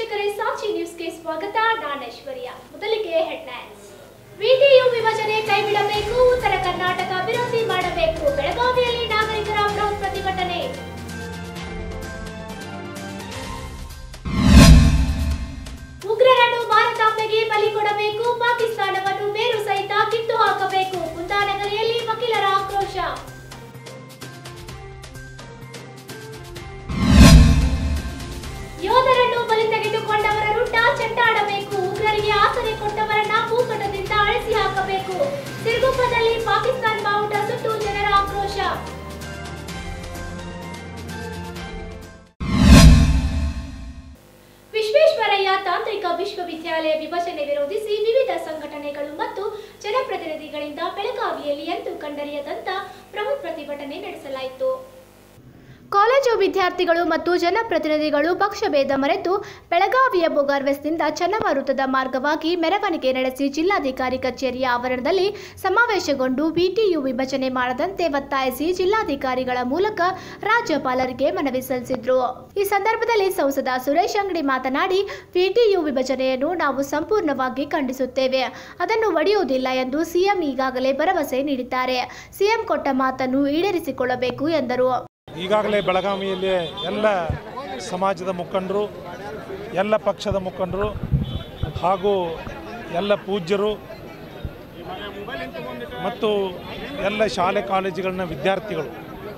ವೀಕ್ಷಕರೇ ಸಾಕ್ಷಿ ನ್ಯೂಸ್ಗೆ ಸ್ವಾಗತ ನಾನು ಐಶ್ವರ್ಯ ಮೊದಲಿಗೆ ಹೆಡ್ಲೈನ್ಸ್ ವಿಟಿಯು ವಿಭಜನೆ ಕೈಬಿಡಬೇಕು ಉತ್ತರ ಕರ್ನಾಟಕ ಅಭಿವೃದ್ಧಿ ಮಾಡಬೇಕು ಬೆಳಗಾವಿಯಲ್ಲಿ ನಾಗರಿಕರ ಬೃಹತ್ ಪ್ರತಿಭಟನೆ ಉಗ್ರರನ್ನು ಭಾರತಾಂಬೆಗೆ ಬಲಿ ಕೊಡಬೇಕು ಪಾಕಿಸ್ತಾನವನ್ನು ಬೇರು ಸಹಿತ ಕಿತ್ತು ಹಾಕಬೇಕು ಕುಂದಾನಗರಿಯಲ್ಲಿ ವಕೀಲರ ಆಕ್ರೋಶ ಯೋಧರನ್ನು ಬಲಿ ತೆಗೆದುಕೊಂಡವರ ರುಂಡ ಚೆಂಡಾಡಬೇಕು ಉಗ್ರರಿಗೆ ಆಸರೆ ಕೊಟ್ಟವರನ್ನ ಭೂಪಟದಿಂದ ಅಳಿಸಿ ಹಾಕಬೇಕು ಸಿರುಗುಪ್ಪದಲ್ಲಿ ಪಾಕಿಸ್ತಾನ ಬಾವುಟ ಸುಟ್ಟು ಜನರ ಆಕ್ರೋಶ ವಿಶ್ವೇಶ್ವರಯ್ಯ ತಾಂತ್ರಿಕ ವಿಶ್ವವಿದ್ಯಾಲಯ ವಿಭಜನೆ ವಿರೋಧಿಸಿ ವಿವಿಧ ಸಂಘಟನೆಗಳು ಮತ್ತು ಜನಪ್ರತಿನಿಧಿಗಳಿಂದ ಬೆಳಗಾವಿಯಲ್ಲಿ ಎಂದು ಕಂಡರಿಯದಂತ ಬೃಹತ್ ಪ್ರತಿಭಟನೆ ನಡೆಸಲಾಯಿತು ಕಾಲೇಜು ವಿದ್ಯಾರ್ಥಿಗಳು ಮತ್ತು ಜನಪ್ರತಿನಿಧಿಗಳು ಪಕ್ಷಭೇದ ಮರೆತು ಬೆಳಗಾವಿಯ ಬೊಗಾರ್ವೆಸ್ನಿಂದ ಚನ್ನಮ್ಮ ವೃತ್ತದ ಮಾರ್ಗವಾಗಿ ಮೆರವಣಿಗೆ ನಡೆಸಿ ಜಿಲ್ಲಾಧಿಕಾರಿ ಕಚೇರಿಯ ಆವರಣದಲ್ಲಿ ಸಮಾವೇಶಗೊಂಡು ವಿಟಿಯು ವಿಭಜನೆ ಮಾಡದಂತೆ ಒತ್ತಾಯಿಸಿ ಜಿಲ್ಲಾಧಿಕಾರಿಗಳ ಮೂಲಕ ರಾಜ್ಯಪಾಲರಿಗೆ ಮನವಿ ಸಲ್ಲಿಸಿದ್ರು ಈ ಸಂದರ್ಭದಲ್ಲಿ ಸಂಸದ ಸುರೇಶ್ ಅಂಗಡಿ ಮಾತನಾಡಿ ವಿಟಿಯು ವಿಭಜನೆಯನ್ನು ನಾವು ಸಂಪೂರ್ಣವಾಗಿ ಖಂಡಿಸುತ್ತೇವೆ ಅದನ್ನು ಒಡೆಯುವುದಿಲ್ಲ ಎಂದು ಸಿಎಂ ಈಗಾಗಲೇ ಭರವಸೆ ನೀಡಿದ್ದಾರೆ ಸಿಎಂ ಕೊಟ್ಟ ಮಾತನ್ನು ಈಡೇರಿಸಿಕೊಳ್ಳಬೇಕು ಎಂದರು ಈಗಾಗಲೇ ಬೆಳಗಾವಿಯಲ್ಲಿ ಎಲ್ಲ ಸಮಾಜದ ಮುಖಂಡರು ಎಲ್ಲ ಪಕ್ಷದ ಮುಖಂಡರು ಹಾಗೂ ಎಲ್ಲ ಪೂಜ್ಯರು ಮತ್ತು ಎಲ್ಲ ಶಾಲೆ ಕಾಲೇಜುಗಳನ್ನ ವಿದ್ಯಾರ್ಥಿಗಳು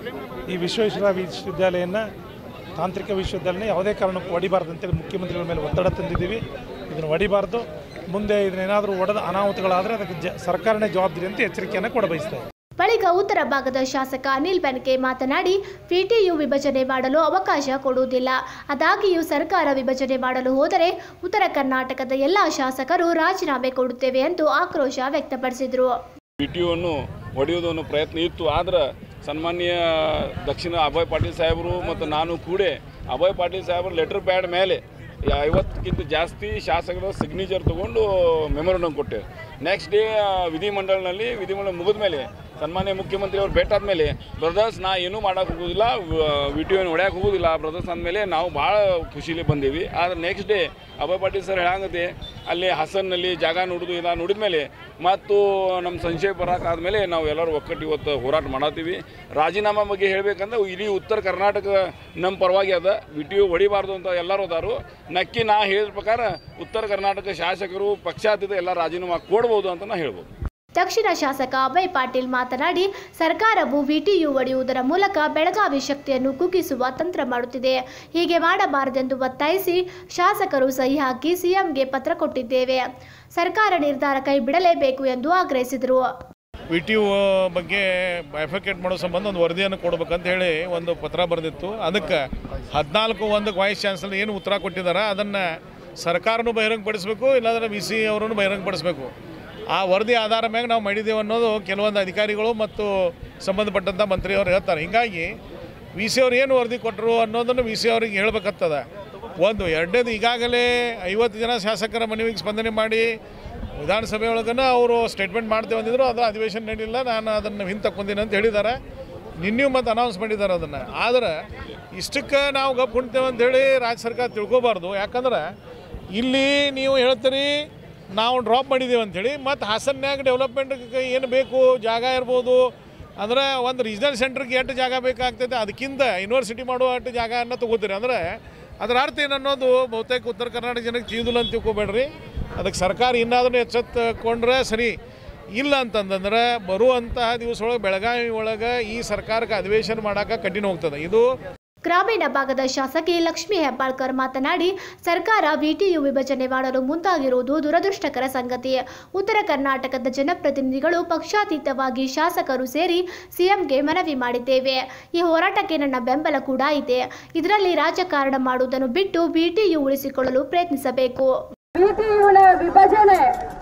ಈ ವಿಶ್ವೇಶ್ವರ ವಿಶ್ವವಿದ್ಯಾಲಯನ ತಾಂತ್ರಿಕ ವಿಶ್ವವಿದ್ಯಾಲಯ ಯಾವುದೇ ಕಾರಣಕ್ಕೂ ಹೊಡಿಬಾರ್ದು ಅಂತೇಳಿ ಮುಖ್ಯಮಂತ್ರಿಗಳ ಮೇಲೆ ಒತ್ತಡ ತಂದಿದ್ದೀವಿ ಇದನ್ನು ಹೊಡಿಬಾರ್ದು ಮುಂದೆ ಇದನ್ನೇನಾದರೂ ಒಡೆದ ಅನಾಹುತಗಳಾದರೆ ಅದಕ್ಕೆ ಜ ಸರ್ಕಾರನೇ ಜವಾಬ್ದಾರಿ ಅಂತ ಎಚ್ಚರಿಕೆಯನ್ನು ಕೊಡಬಯಸ್ತೇವೆ ಬಳಿಕ ಉತ್ತರ ಭಾಗದ ಶಾಸಕ ಅನಿಲ್ ಬೆನ್ಕೆ ಮಾತನಾಡಿ ಪಿಟಿಯು ವಿಭಜನೆ ಮಾಡಲು ಅವಕಾಶ ಕೊಡುವುದಿಲ್ಲ ಆದಾಗಿಯೂ ಸರ್ಕಾರ ವಿಭಜನೆ ಮಾಡಲು ಹೋದರೆ ಉತ್ತರ ಕರ್ನಾಟಕದ ಎಲ್ಲ ಶಾಸಕರು ರಾಜೀನಾಮೆ ಕೊಡುತ್ತೇವೆ ಎಂದು ಆಕ್ರೋಶ ವ್ಯಕ್ತಪಡಿಸಿದರು ಪಿ ಟಿ ಒನ್ನು ಹೊಡೆಯೋದು ಅನ್ನೋ ಪ್ರಯತ್ನ ಇತ್ತು ಆದ್ರೆ ಸನ್ಮಾನ್ಯ ದಕ್ಷಿಣ ಅಭಯ್ ಪಾಟೀಲ್ ಸಾಹೇಬರು ಮತ್ತು ನಾನು ಕೂಡ ಅಭಯ್ ಪಾಟೀಲ್ ಸಾಹೇಬರು ಲೆಟರ್ ಪ್ಯಾಡ್ ಮೇಲೆ ಐವತ್ತಕ್ಕಿಂತ ಜಾಸ್ತಿ ಶಾಸಕರ ಸಿಗ್ನೇಚರ್ ತೊಗೊಂಡು ಮೆಮೊರಂಡಮ್ ಕೊಟ್ಟೆವು ನೆಕ್ಸ್ಟ್ ಡೇ ವಿಧಿಮಂಡಲನಲ್ಲಿ ವಿಧಿಮಂಡಲ ಮುಗಿದ ಮೇಲೆ ಸನ್ಮಾನ್ಯ ಮುಖ್ಯಮಂತ್ರಿ ಅವ್ರು ಭೇಟ ಆದಮೇಲೆ ಬ್ರದರ್ಸ್ ನಾ ಏನೂ ಮಾಡೋಕೆ ಹೋಗೋದಿಲ್ಲ ವಿ ಟಿ ಒನ್ ಹೊಡ್ಯಾಕೆ ಹೋಗೋದಿಲ್ಲ ಬ್ರದರ್ಸ್ ಅಂದಮೇಲೆ ನಾವು ಭಾಳ ಖುಷಿಲಿ ಬಂದೀವಿ ಆದ್ರೆ next day Abhay Patil sir ಹೇಳಂಗತೆ ಅಲ್ಲಿ ಹಸನ್ನಲ್ಲಿ ಜಾಗ ನೋಡೋದು ಇದನ್ನು ನೋಡಿದ ಮೇಲೆ ಮತ್ತು ನಮ್ಮ ಸಂಶಯ ಬರೋಕ್ಕಾದ್ಮೇಲೆ ನಾವು ಎಲ್ಲರೂ ಒಕ್ಕಟ್ಟು ಇವತ್ತು ಹೋರಾಟ ಮಾಡತ್ತೀವಿ ರಾಜೀನಾಮಾ ಬಗ್ಗೆ ಹೇಳಬೇಕಂದ್ರೆ ಇಡೀ ಉತ್ತರ ಕರ್ನಾಟಕ ನಮ್ಮ ಪರವಾಗಿ ಅದ ವಿ ಟಿ ಯು ಹೊಡಿಬಾರ್ದು ಅಂತ ಎಲ್ಲರೂ ಅದಾರು ನಕ್ಕಿ ನಾ ಹೇಳಿದ ಪ್ರಕಾರ ಉತ್ತರ ಕರ್ನಾಟಕ ಶಾಸಕರು ಪಕ್ಷಾತೀತ ಎಲ್ಲ ರಾಜೀನಾಮಾ ಕೊಡ್ಬೋದು ಅಂತ ನಾ ಹೇಳ್ಬೋದು ದಕ್ಷಿಣ ಶಾಸಕ ಅಭಯ್ ಪಾಟೀಲ್ ಮಾತನಾಡಿ ಸರ್ಕಾರವು ವಿಟಿಯು ಒಡೆಯುವುದರ ಮೂಲಕ ಬೆಳಗಾವಿ ಶಕ್ತಿಯನ್ನು ಕುಗ್ಗಿಸುವ ತಂತ್ರ ಮಾಡುತ್ತಿದೆ ಹೀಗೆ ಮಾಡಬಾರದೆಂದು ಒತ್ತಾಯಿಸಿ ಶಾಸಕರು ಸಹಿ ಹಾಕಿ ಸಿಎಂಗೆ ಪತ್ರ ಕೊಟ್ಟಿದ್ದೇವೆ ಸರ್ಕಾರ ನಿರ್ಧಾರ ಕೈ ಬಿಡಲೇಬೇಕು ಎಂದು ಆಗ್ರಹಿಸಿದರು ವಿ ಟಿ ಯು ಬಗ್ಗೆ ಬೈಫಿಕೇಟ್ ಮಾಡೋ ಸಂಬಂಧ ಒಂದು ವರದಿಯನ್ನು ಕೊಡ್ಬೇಕಂತ ಹೇಳಿ ಒಂದು ಪತ್ರ ಬರೆದಿತ್ತು ಅದಕ್ಕೆ ಹದಿನಾಲ್ಕು ಒಂದಕ್ಕೆ ವೈಸ್ ಚಾನ್ಸಲರ್ ಏನು ಉತ್ತರ ಕೊಟ್ಟಿದ್ದಾರೆ ಅದನ್ನು ಸರ್ಕಾರನೂ ಬಹಿರಂಗಪಡಿಸಬೇಕು ಇಲ್ಲಾಂದ್ರೆ ವಿ ಸಿ ಅವರನ್ನು ಬಹಿರಂಗಪಡಿಸಬೇಕು ಆ ವರದಿ ಆಧಾರ ಮ್ಯಾಗ ನಾವು ಮಾಡಿದ್ದೇವೆ ಅನ್ನೋದು ಕೆಲವೊಂದು ಅಧಿಕಾರಿಗಳು ಮತ್ತು ಸಂಬಂಧಪಟ್ಟಂಥ ಮಂತ್ರಿಯವರು ಹೇಳ್ತಾರೆ ಹೀಗಾಗಿ ವಿ ಸಿ ಅವ್ರು ಏನು ವರದಿ ಕೊಟ್ಟರು ಅನ್ನೋದನ್ನು ವಿ ಸಿ ಅವ್ರಿಗೆ ಹೇಳ್ಬೇಕಾಗ್ತದೆ ಒಂದು ಎರಡನೇದು ಈಗಾಗಲೇ ಐವತ್ತು ಜನ ಶಾಸಕರ ಮನವಿಗೆ ಸ್ಪಂದನೆ ಮಾಡಿ ವಿಧಾನಸಭೆ ಒಳಗನ ಅವರು ಸ್ಟೇಟ್ಮೆಂಟ್ ಮಾಡ್ತೇವೆ ಅಂದಿದ್ರು ಅದು ಅಧಿವೇಶನ ನಡೀಲಿಲ್ಲ ನಾನು ಅದನ್ನು ಹಿಂದೆ ತಕ್ಕೊಂತೀನಿ ಅಂತ ಹೇಳಿದ್ದಾರೆ ನಿನ್ನೆಯೂ ಮತ್ತು ಅನೌನ್ಸ್ ಮಾಡಿದ್ದಾರೆ ಅದನ್ನು ಆದರೆ ಇಷ್ಟಕ್ಕೆ ನಾವು ಗಪ್ ಕುಣ್ತೇವೆ ಅಂತೇಳಿ ರಾಜ್ಯ ಸರ್ಕಾರ ತಿಳ್ಕೊಬಾರ್ದು ಯಾಕಂದ್ರೆ ಇಲ್ಲಿ ನೀವು ಹೇಳ್ತೀರಿ ನಾವು ಡ್ರಾಪ್ ಮಾಡಿದ್ದೀವಿ ಅಂಥೇಳಿ ಮತ್ತು ಹಾಸನ್ಯಾಗ ಡೆವಲಪ್ಮೆಂಟ್ಗೆ ಏನು ಬೇಕು ಜಾಗ ಇರ್ಬೋದು ಅಂದ್ರೆ ಒಂದು ರೀಜ್ನಲ್ ಸೆಂಟ್ರಿಗೆ ಎಷ್ಟು ಜಾಗ ಬೇಕಾಗ್ತೈತೆ ಅದಕ್ಕಿಂತ ಯೂನಿವರ್ಸಿಟಿ ಮಾಡುವ ಅಷ್ಟು ಜಾಗನ ತಗೋತೀರಿ ಅಂದರೆ ಅದರ ಅರ್ಥ ಏನು ಅನ್ನೋದು ಬಹುತೇಕ ಉತ್ತರ ಕರ್ನಾಟಕ ಜನಕ್ಕೆ ತಿಳಿದಿಲ್ಲ ಅಂತ ತಿಳ್ಕೊಬೇಡ್ರಿ ಅದಕ್ಕೆ ಸರ್ಕಾರ ಇನ್ನಾದರೂ ಎಚ್ಚೆತ್ತುಕೊಂಡ್ರೆ ಸರಿ ಇಲ್ಲ ಅಂತಂದ್ರೆ ಬರುವಂತಹ ದಿವಸ ಒಳಗೆ ಬೆಳಗಾವಿ ಒಳಗೆ ಈ ಸರ್ಕಾರಕ್ಕೆ ಅಧಿವೇಶನ ಮಾಡೋಕೆ ಕಠಿಣ ಹೋಗ್ತದೆ ಇದು ಗ್ರಾಮೀಣ ಭಾಗದ ಶಾಸಕಿ ಲಕ್ಷ್ಮೀ ಹೆಬ್ಬಾಳ್ಕರ್ ಮಾತನಾಡಿ ಸರ್ಕಾರ ವಿಟಿಯು ವಿಭಜನೆ ಮಾಡಲು ಮುಂದಾಗಿರುವುದು ದುರದೃಷ್ಟಕರ ಸಂಗತಿ ಉತ್ತರ ಕರ್ನಾಟಕದ ಜನಪ್ರತಿನಿಧಿಗಳು ಪಕ್ಷಾತೀತವಾಗಿ ಶಾಸಕರು ಸೇರಿ ಸಿಎಂಗೆ ಮನವಿ ಮಾಡಿದ್ದೇವೆ ಈ ಹೋರಾಟಕ್ಕೆ ನನ್ನ ಬೆಂಬಲ ಕೂಡ ಇದೆ ಇದರಲ್ಲಿ ರಾಜಕಾರಣ ಮಾಡುವುದನ್ನು ಬಿಟ್ಟು ವಿಟಿಯು ಉಳಿಸಿಕೊಳ್ಳಲು ಪ್ರಯತ್ನಿಸಬೇಕು ವಿಟಿಯುನ ವಿಭಜನೆ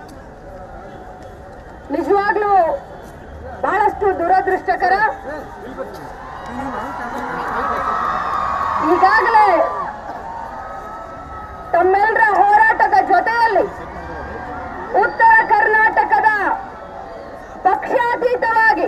ನಿಜವಾಗ್ಲೂ ಬಹಳಷ್ಟು ದುರದೃಷ್ಟಕರ ಈಗಾಗಲೇ ತಮ್ಮೆಲ್ಲರ ಹೋರಾಟದ ಜೊತೆಯಲ್ಲಿ ಉತ್ತರ ಕರ್ನಾಟಕದ ಪಕ್ಷಾತೀತವಾಗಿ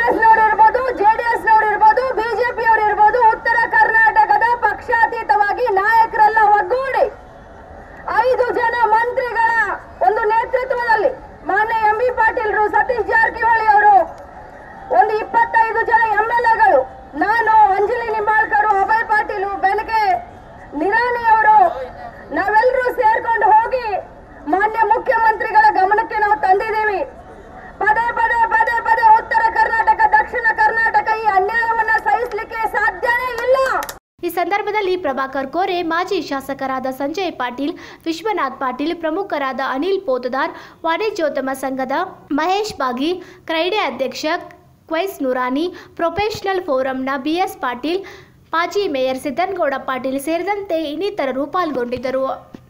ಕಾಂಗ್ರೆಸ್ನವರು ಇರ್ಬೋದು ಜೆಡಿಎಸ್ನವರು ಇರ್ಬೋದು ಬಿಜೆಪಿಯವರು ಇರ್ಬೋದು ಉತ್ತರ ಕರ್ನಾಟಕದ ಪಕ್ಷಾತೀತವಾಗಿ ನಾಯಕರೆಲ್ಲ ಒಗ್ಗೂಡಿ ಐದು ಜನ ಮಂತ್ರಿಗಳ ಒಂದು ನೇತೃತ್ವದಲ್ಲಿ ಮಾನ್ಯ ಎಂ ಬಿ ಪಾಟೀಲ್ರು ಸತೀಶ್ ಜಾರಕಿಹೊಳಿ ಅವರು ಒಂದು ಇಪ್ಪತ್ತೈದು ಜನ ಎಂ ಎಲ್ ಎಗಳು ನಾನು ಅಂಜಲಿ ನಿಂಬಾಳ್ಕರ್ ಅಭಯ್ ಪಾಟೀಲ್ ಬೆನಕೆ ನಿರಾಣಿ ಅವರು ನಾವೆಲ್ಲರೂ ಸೇರ್ಕೊಂಡು ಹೋಗಿ ಮಾನ್ಯ ಮುಖ್ಯಮಂತ್ರಿಗಳ ಗಮನಕ್ಕೆ ನಾವು ತಂದಿದ್ದೀವಿ ಪದೇ ಪದೇ ಪದೇ ಪದೇ ಉತ್ತರ ಕರ್ನಾಟಕ ದಕ್ಷಿಣ ಕರ್ನಾಟಕ ಈ ಅನ್ಯಾಯವನ್ನ ಸಹಿಸಲಿಕ್ಕೆ ಸಾಧ್ಯನೇ ಇಲ್ಲ ಈ ಸಂದರ್ಭದಲ್ಲಿ ಪ್ರಭಾಕರ್ ಕೋರೆ ಮಾಜಿ ಶಾಸಕರಾದ ಸಂಜಯ್ ಪಾಟೀಲ್ ವಿಶ್ವನಾಥ್ ಪಾಟೀಲ್ ಪ್ರಮುಖರಾದ ಅನಿಲ್ ಪೋತದಾರ್ ವಾಣಿಜ್ಯೋದ್ಯಮ ಸಂಘದ ಮಹೇಶ್ ಬಾಗಿ ಕ್ರೈಡೆ ಅಧ್ಯಕ್ಷ ಕ್ವೈಸ್ ನುರಾನಿ ಪ್ರೊಫೆಷನಲ್ ಫೋರಂನ ಬಿಎಸ್ ಪಾಟೀಲ್ ಮಾಜಿ ಮೇಯರ್ ಸಿದ್ದನಗೌಡ ಪಾಟೀಲ್ ಸೇರಿದಂತೆ ಇನ್ನಿತರರು ಪಾಲ್ಗೊಂಡಿದ್ದರು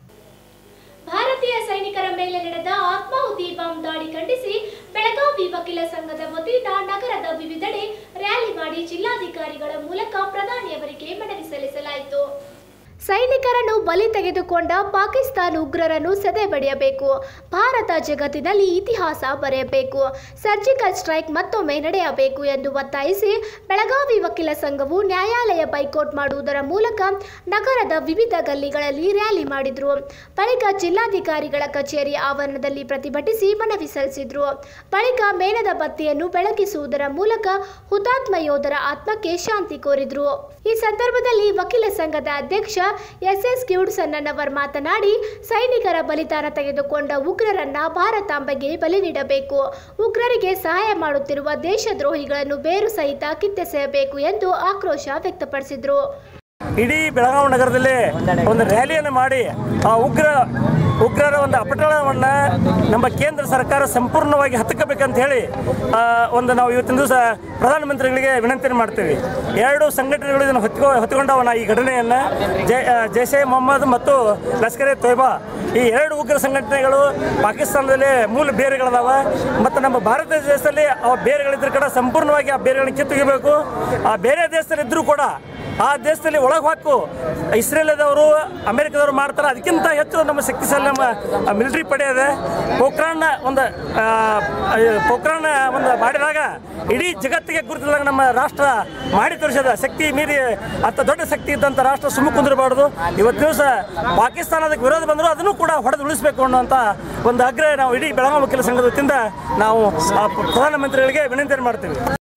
ಭಾರತೀಯ ಸೈನಿಕರ ಮೇಲೆ ನಡೆದ ಆತ್ಮಾಹುತಿ ಬಾಂಬ್ ದಾಳಿ ಖಂಡಿಸಿ ಬೆಳಗಾವಿ ವಕೀಲ ಸಂಘದ ವತಿಯಿಂದ ನಗರದ ವಿವಿಧೆಡೆ ರ್ಯಾಲಿ ಮಾಡಿ ಜಿಲ್ಲಾಧಿಕಾರಿಗಳ ಮೂಲಕ ಪ್ರಧಾನಿಯವರಿಗೆ ಮನವಿ ಸಲ್ಲಿಸಲಾಯಿತು ಸೈನಿಕರನ್ನು ಬಲಿ ತೆಗೆದುಕೊಂಡ ಪಾಕಿಸ್ತಾನ ಉಗ್ರರನ್ನು ಸದೆ ಬಡಿಯಬೇಕು ಭಾರತ ಜಗತ್ತಿನಲ್ಲಿ ಇತಿಹಾಸ ಬರೆಯಬೇಕು ಸರ್ಜಿಕಲ್ ಸ್ಟ್ರೈಕ್ ಮತ್ತೊಮ್ಮೆ ನಡೆಯಬೇಕು ಎಂದು ಒತ್ತಾಯಿಸಿ ಬೆಳಗಾವಿ ವಕೀಲ ಸಂಘವು ನ್ಯಾಯಾಲಯ ಬೈಕೌಟ್ ಮಾಡುವುದರ ಮೂಲಕ ನಗರದ ವಿವಿಧ ಗಲ್ಲಿಗಳಲ್ಲಿ ರ್ಯಾಲಿ ಮಾಡಿದ್ರು ಬಳಿಕ ಜಿಲ್ಲಾಧಿಕಾರಿಗಳ ಕಚೇರಿ ಆವರಣದಲ್ಲಿ ಪ್ರತಿಭಟಿಸಿ ಮನವಿ ಸಲ್ಲಿಸಿದ್ರು ಬಳಿಕ ಮೇಣದ ಬತ್ತಿಯನ್ನು ಬೆಳಗಿಸುವುದರ ಮೂಲಕ ಹುತಾತ್ಮ ಯೋಧರ ಆತ್ಮಕ್ಕೆ ಶಾಂತಿ ಕೋರಿದ್ರು ಈ ಸಂದರ್ಭದಲ್ಲಿ ವಕೀಲ ಸಂಘದ ಅಧ್ಯಕ್ಷ ಎಸ್ ಎಸ್ ಕ್ಯೂಡ್ಸನ್ನವರ್ ಮಾತನಾಡಿ ಸೈನಿಕರ ಬಲಿದಾನ ತೆಗೆದುಕೊಂಡ ಉಗ್ರರನ್ನ ಭಾರತಾಂಬೆಗೆ ಬಲಿ ನೀಡಬೇಕು ಉಗ್ರರಿಗೆ ಸಹಾಯ ಮಾಡುತ್ತಿರುವ ದೇಶದ್ರೋಹಿಗಳನ್ನು ಬೇರು ಸಹಿತ ಕಿತ್ತೆಸೆಯಬೇಕು ಎಂದು ಆಕ್ರೋಶ ವ್ಯಕ್ತಪಡಿಸಿದ್ರು ಇಡೀ ಬೆಳಗಾವಿ ನಗರದಲ್ಲಿ ಒಂದು ರ್ಯಾಲಿಯನ್ನು ಮಾಡಿ ಆ ಉಗ್ರ ಉಗ್ರರ ಒಂದು ಅಪಟಳವನ್ನು ನಮ್ಮ ಕೇಂದ್ರ ಸರ್ಕಾರ ಸಂಪೂರ್ಣವಾಗಿ ಹತ್ತಕ್ಕಬೇಕಂತ ಹೇಳಿ ಆ, ಒಂದು ನಾವು ಇವತ್ತಿನ ದಿವಸ ಪ್ರಧಾನಮಂತ್ರಿಗಳಿಗೆ ವಿನಂತಿಯನ್ನು ಮಾಡ್ತೀವಿ ಎರಡು ಸಂಘಟನೆಗಳು ಇದನ್ನು ಹೊತ್ಕೊ ಹೊತ್ಕೊಂಡವನ ಈ ಘಟನೆಯನ್ನು ಜೈ ಆ, ಜೈಷ್ ಎ ಮೊಹಮ್ಮದ್ ಮತ್ತು ಲಷ್ಕರ್ ಎ ತೊಯ್ಬಾ ಈ ಎರಡು ಉಗ್ರ ಸಂಘಟನೆಗಳು ಪಾಕಿಸ್ತಾನದಲ್ಲಿ ಮೂಲ ಬೇರುಗಳದಾವ ಮತ್ತು ನಮ್ಮ ಭಾರತ ದೇಶದಲ್ಲಿ ಅವ ಬೇರುಗಳಿದ್ರ ಕಡೆ ಸಂಪೂರ್ಣವಾಗಿ ಆ ಬೇರುಗಳನ್ನ ಕಿತ್ತೊಗಿಬೇಕು ಆ ಬೇರೆ ದೇಶದಲ್ಲಿ ಇದ್ದರೂ ಕೂಡ ಆ ದೇಶದಲ್ಲಿ ಒಳಗೆ ಹಾಕು ಇಸ್ರೇಲದವರು ಅಮೆರಿಕದವರು ಮಾಡ್ತಾರೆ ಅದಕ್ಕಿಂತ ಹೆಚ್ಚು ನಮ್ಮ ಶಕ್ತಿಶಾಲಿ ನಮ್ಮ ಮಿಲಿಟರಿ ಪಡೆ ಇದೆ ಪೋಖ್ರಾನ್ನ ಒಂದು ಆ, ಆ, ಪೋಖ್ರಾನ್ನ ಒಂದು ಮಾಡಿದಾಗ ಇಡೀ ಜಗತ್ತಿಗೆ ಗುರುತಿದಾಗ ನಮ್ಮ ರಾಷ್ಟ್ರ ಮಾಡಿ ತೋರಿಸದ ಶಕ್ತಿ ಮೀರಿ ಅಂತ ದೊಡ್ಡ ಶಕ್ತಿ ಇದ್ದಂಥ ರಾಷ್ಟ್ರ ಸುಮ್ಮ ಕುಂದಿರಬಾರ್ದು ಇವತ್ತು ದಿವಸ ಪಾಕಿಸ್ತಾನದ ವಿರೋಧ ಬಂದರೂ ಅದನ್ನು ಕೂಡ ಹೊಡೆದು ಉಳಿಸಬೇಕು ಅನ್ನುವಂಥ ಒಂದು ಆಗ್ರಹ ನಾವು ಇಡೀ ಬೆಳಗಾವಿ ವಕೀಲ ಸಂಘದ ವತಿಯಿಂದ ನಾವು ಆ, ಪ್ರಧಾನಮಂತ್ರಿಗಳಿಗೆ ವಿನಂತಿ ಮಾಡ್ತೀವಿ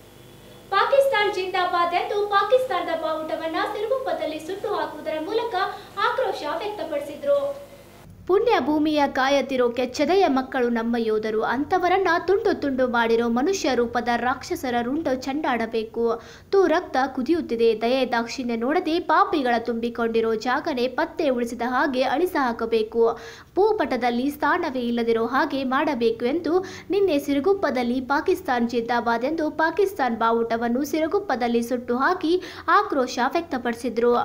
ಪಾಕಿಸ್ತಾನ್ ಜಿಂದಾಬಾದ್ ಎಂದು ಪಾಕಿಸ್ತಾನದ ಬಾವುಟವನ್ನ ಸಿರುಗುಪ್ಪದಲ್ಲಿ ಸುಟ್ಟು ಹಾಕುವುದರ ಮೂಲಕ ಆಕ್ರೋಶ ವ್ಯಕ್ತಪಡಿಸಿದ್ರು ಪುಣ್ಯ ಭೂಮಿಯ ಕಾಯತಿರೋ ಕೆಚ್ಚದೆಯ ಮಕ್ಕಳು ನಮ್ಮ ಯೋಧರು ಅಂಥವರನ್ನ ತುಂಡು ತುಂಡು ಮಾಡಿರೋ ಮನುಷ್ಯ ರೂಪದ ರಾಕ್ಷಸರ ರುಂಡು ಚಂಡಾಡಬೇಕು ತೂ ರಕ್ತ ಕುದಿಯುತ್ತಿದೆ ದಯೆ ದಾಕ್ಷಿಣ್ಯ ನೋಡದೆ ಪಾಪಿಗಳ ತುಂಬಿಕೊಂಡಿರೋ ಜಾಗನೆ ಪತ್ತೆ ಉಳಿಸಿದ ಹಾಗೆ ಅಳಿಸ ಹಾಕಬೇಕು ಭೂಪಟದಲ್ಲಿ ಸ್ಥಾನವೇ ಇಲ್ಲದಿರೋ ಹಾಗೆ ಮಾಡಬೇಕು ಎಂದು ನಿನ್ನೆ ಸಿರುಗುಪ್ಪದಲ್ಲಿ ಪಾಕಿಸ್ತಾನ್ ಜಿಂದಾಬಾದ್ ಎಂದು ಪಾಕಿಸ್ತಾನ್ ಬಾವುಟವನ್ನು ಸಿರುಗುಪ್ಪದಲ್ಲಿ ಸುಟ್ಟು ಹಾಕಿ ಆಕ್ರೋಶ ವ್ಯಕ್ತಪಡಿಸಿದ್ರು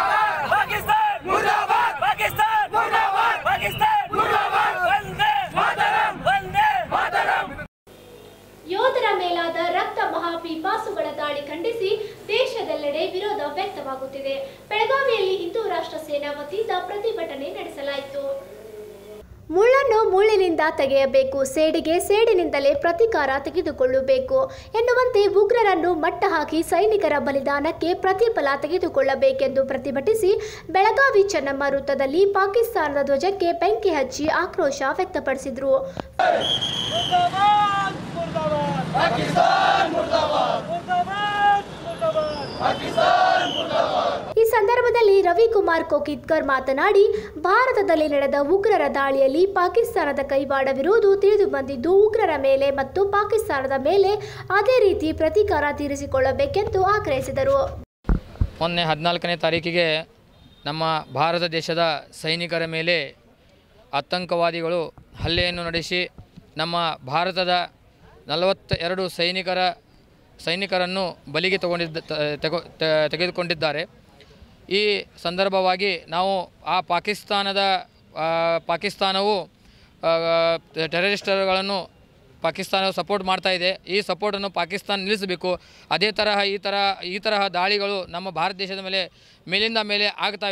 ಯೋಧರ ಮೇಲಾದ ರಕ್ತ ಮಹಾಪಿಪಾಸುಗಳ ದಾಳಿ ಖಂಡಿಸಿ ದೇಶದೆಲ್ಲೆಡೆ ವಿರೋಧ ವ್ಯಕ್ತವಾಗುತ್ತಿದೆ ಬೆಳಗಾವಿಯಲ್ಲಿ ಹಿಂದೂ ರಾಷ್ಟ್ರ ಸೇನಾ ವತಿಯಿಂದ ಪ್ರತಿಭಟನೆ ನಡೆಸಲಾಯಿತು ಮುಳ್ಳನ್ನು ಮುಳ್ಳಿನಿಂದ ತೆಗೆಯಬೇಕು ಸೇಡಿಗೆ ಸೇಡಿನಿಂದಲೇ ಪ್ರತೀಕಾರ ತೆಗೆದುಕೊಳ್ಳಬೇಕು ಎನ್ನುವಂತೆ ಉಗ್ರರನ್ನು ಮಟ್ಟ ಹಾಕಿ ಸೈನಿಕರ ಬಲಿದಾನಕ್ಕೆ ಪ್ರತಿಫಲ ತೆಗೆದುಕೊಳ್ಳಬೇಕೆಂದು ಪ್ರತಿಭಟಿಸಿ ಬೆಳಗಾವಿ ಚೆನ್ನಮ್ಮ ವೃತ್ತದಲ್ಲಿ ಪಾಕಿಸ್ತಾನದ ಧ್ವಜಕ್ಕೆ ಬೆಂಕಿ ಹಚ್ಚಿ ಆಕ್ರೋಶ ವ್ಯಕ್ತಪಡಿಸಿದರು ಈ ಸಂದರ್ಭದಲ್ಲಿ ರವಿಕುಮಾರ್ ಕೋಕಿತ್ಕರ್ ಮಾತನಾಡಿ ಭಾರತದಲ್ಲಿ ನಡೆದ ಉಗ್ರರ ದಾಳಿಯಲ್ಲಿ ಪಾಕಿಸ್ತಾನದ ಕೈವಾಡವಿರುವುದು ತಿಳಿದು ಬಂದಿದ್ದು ಉಗ್ರರ ಮೇಲೆ ಮತ್ತು ಪಾಕಿಸ್ತಾನದ ಮೇಲೆ ಅದೇ ರೀತಿ ಪ್ರತೀಕಾರ ತೀರಿಸಿಕೊಳ್ಳಬೇಕೆಂದು ಆಗ್ರಹಿಸಿದರು ಮೊನ್ನೆ ಹದಿನಾಲ್ಕನೇ ತಾರೀಕಿಗೆ ನಮ್ಮ ಭಾರತ ದೇಶದ ಸೈನಿಕರ ಮೇಲೆ ಆತಂಕವಾದಿಗಳು ಹಲ್ಲೆಯನ್ನು ನಡೆಸಿ ನಮ್ಮ ಭಾರತದ ನಲವತ್ತ ಎರಡು ಸೈನಿಕರ ಸೈನಿಕರನ್ನು ಬಲಿಗೆ ತಗೊಂಡಿದ್ದ ತ- ತೆಗೊ- ತೆ- ತೆಗೆದುಕೊಂಡಿದ್ದಾರೆ ಈ ಸಂದರ್ಭವಾಗಿ ನಾವು ಆ ಪಾಕಿಸ್ತಾನದ ಆ, ಪಾಕಿಸ್ತಾನವು ಆ, ಟೆರರಿಸ್ಟರುಗಳನ್ನು ಪಾಕಿಸ್ತಾನ ಸಪೋರ್ಟ್ ಮಾಡ್ತಾ ಇದೆ ಈ ಸಪೋರ್ಟನ್ನು ಪಾಕಿಸ್ತಾನ ನಿಲ್ಲಿಸಬೇಕು ಅದೇ ತರಹ ಈ ಥರ ಈ ತರಹ ದಾಳಿಗಳು ನಮ್ಮ ಭಾರತ ದೇಶದ ಮೇಲೆ ಮೇಲಿಂದ ಮೇಲೆ ಆಗ್ತಾ ಇವೆ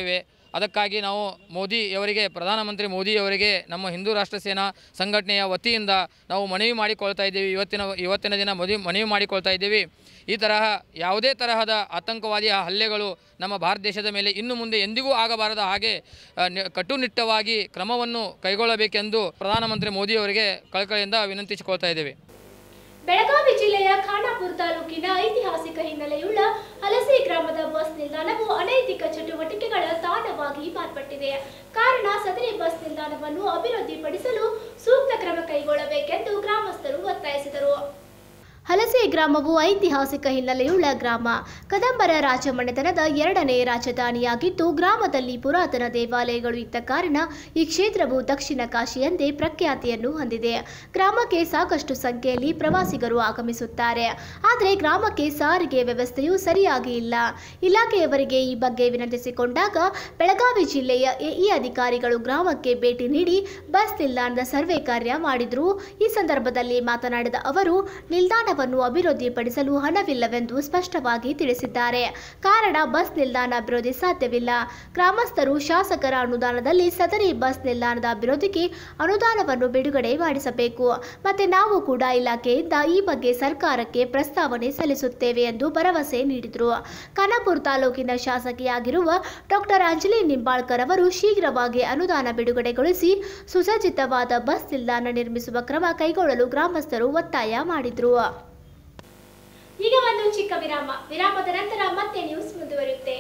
ಅದಕ್ಕಾಗಿ ನಾವು ಮೋದಿಯವರಿಗೆ ಪ್ರಧಾನಮಂತ್ರಿ ಮೋದಿಯವರಿಗೆ ನಮ್ಮ ಹಿಂದೂ ರಾಷ್ಟ್ರ ಸೇನಾ ಸಂಘಟನೆಯ ವತಿಯಿಂದ ನಾವು ಮನವಿ ಮಾಡಿಕೊಳ್ತಾ ಇದ್ದೀವಿ ಇವತ್ತಿನ ಇವತ್ತಿನ ದಿನ ಮದುವೆ ಮನವಿ ಮಾಡಿಕೊಳ್ತಾ ಇದ್ದೀವಿ ಈ ತರಹ ಯಾವುದೇ ತರಹದ ಆತಂಕವಾದಿಯ ಹಲ್ಲೆಗಳು ನಮ್ಮ ಭಾರತ ದೇಶದ ಮೇಲೆ ಇನ್ನು ಮುಂದೆ ಎಂದಿಗೂ ಆಗಬಾರದ ಹಾಗೆ ಆ, ನಿ- ಕಟ್ಟುನಿಟ್ಟವಾಗಿ ಕ್ರಮವನ್ನು ಕೈಗೊಳ್ಳಬೇಕೆಂದು ಪ್ರಧಾನಮಂತ್ರಿ ಮೋದಿಯವರಿಗೆ ಕಳಕಳಿಯಿಂದ ವಿನಂತಿಸಿಕೊಳ್ತಾ ಇದ್ದೇವೆ ಬೆಳಗಾವಿ ಜಿಲ್ಲೆಯ ಖಾನಾಪುರ ತಾಲೂಕಿನ ಐತಿಹಾಸಿಕ ಹಿನ್ನೆಲೆಯುಳ್ಳ ಹಲಸೆ ಗ್ರಾಮದ ಬಸ್ ನಿಲ್ದಾಣವು ಅನೈತಿಕ ಚಟುವಟಿಕೆಗಳ ತಾಣವಾಗಿ ಮಾರ್ಪಟ್ಟಿದೆ ಕಾರಣ ಸದರಿ ಬಸ್ ನಿಲ್ದಾಣವನ್ನು ಅಭಿವೃದ್ಧಿಪಡಿಸಲು ಸೂಕ್ತ ಕ್ರಮ ಕೈಗೊಳ್ಳಬೇಕೆಂದು ಗ್ರಾಮಸ್ಥರು ಒತ್ತಾಯಿಸಿದರು ಹಲಸೆ ಗ್ರಾಮವು ಐತಿಹಾಸಿಕ ಹಿನ್ನೆಲೆಯುಳ್ಳ ಗ್ರಾಮ ಕದಂಬರ ರಾಜಮನೆತನದ ಎರಡನೇ ರಾಜಧಾನಿಯಾಗಿದ್ದು ಗ್ರಾಮದಲ್ಲಿ ಪುರಾತನ ದೇವಾಲಯಗಳು ಇದ್ದ ಕಾರಣ ಈ ಕ್ಷೇತ್ರವು ದಕ್ಷಿಣ ಕಾಶಿಯಂದೇ ಪ್ರಖ್ಯಾತಿಯನ್ನು ಹೊಂದಿದೆ ಗ್ರಾಮಕ್ಕೆ ಸಾಕಷ್ಟು ಸಂಖ್ಯೆಯಲ್ಲಿ ಪ್ರವಾಸಿಗರು ಆಗಮಿಸುತ್ತಾರೆ ಆದರೆ ಗ್ರಾಮಕ್ಕೆ ಸಾರಿಗೆ ವ್ಯವಸ್ಥೆಯು ಸರಿಯಾಗಿ ಇಲ್ಲ ಇಲಾಖೆಯವರಿಗೆ ಈ ಬಗ್ಗೆ ವಿನಂತಿಸಿಕೊಂಡಾಗ ಬೆಳಗಾವಿ ಜಿಲ್ಲೆಯ ಎಇ ಅಧಿಕಾರಿಗಳು ಗ್ರಾಮಕ್ಕೆ ಭೇಟಿ ನೀಡಿ ಬಸ್ ನಿಲ್ದಾಣದ ಸರ್ವೆ ಕಾರ್ಯ ಮಾಡಿದ್ರು ಈ ಸಂದರ್ಭದಲ್ಲಿ ಮಾತನಾಡಿದ ಅವರು ನಿಲ್ದಾಣವನ್ನು ಅಭಿವೃದ್ಧಿಪಡಿಸಲು ಹಣವಿಲ್ಲವೆಂದು ಸ್ಪಷ್ಟವಾಗಿ ತಿಳಿಸಿದ್ದಾರೆ ಕಾರಣ ಬಸ್ ನಿಲ್ದಾಣ ಅಭಿವೃದ್ಧಿ ಸಾಧ್ಯವಿಲ್ಲ ಗ್ರಾಮಸ್ಥರು ಶಾಸಕರ ಅನುದಾನದಲ್ಲಿ ಸದರಿ ಬಸ್ ನಿಲ್ದಾಣದ ಅಭಿವೃದ್ಧಿಗೆ ಅನುದಾನವನ್ನು ಬಿಡುಗಡೆ ಮಾಡಿಸಬೇಕು ಮತ್ತೆ ನಾವು ಕೂಡ ಇಲಾಖೆಯಿಂದ ಈ ಬಗ್ಗೆ ಸರ್ಕಾರಕ್ಕೆ ಪ್ರಸ್ತಾವನೆ ಸಲ್ಲಿಸುತ್ತೇವೆ ಎಂದು ಭರವಸೆ ನೀಡಿದರು ಖಾನಾಪುರ ತಾಲೂಕಿನ ಶಾಸಕಿಯಾಗಿರುವ ಡಾಕ್ಟರ್ ಅಂಜಲಿ ನಿಂಬಾಳ್ಕರ್ ಅವರು ಶೀಘ್ರವಾಗಿ ಅನುದಾನ ಬಿಡುಗಡೆಗೊಳಿಸಿ ಸುಸಜ್ಜಿತವಾದ ಬಸ್ ನಿಲ್ದಾಣ ನಿರ್ಮಿಸುವ ಕ್ರಮ ಕೈಗೊಳ್ಳಲು ಗ್ರಾಮಸ್ಥರು ಒತ್ತಾಯ ಮಾಡಿದರು ಈಗ ಒಂದು ಚಿಕ್ಕ ವಿರಾಮ ವಿರಾಮದ ನಂತರ ಮತ್ತೆ ನ್ಯೂಸ್ ಮುಂದುವರಿಯುತ್ತೆ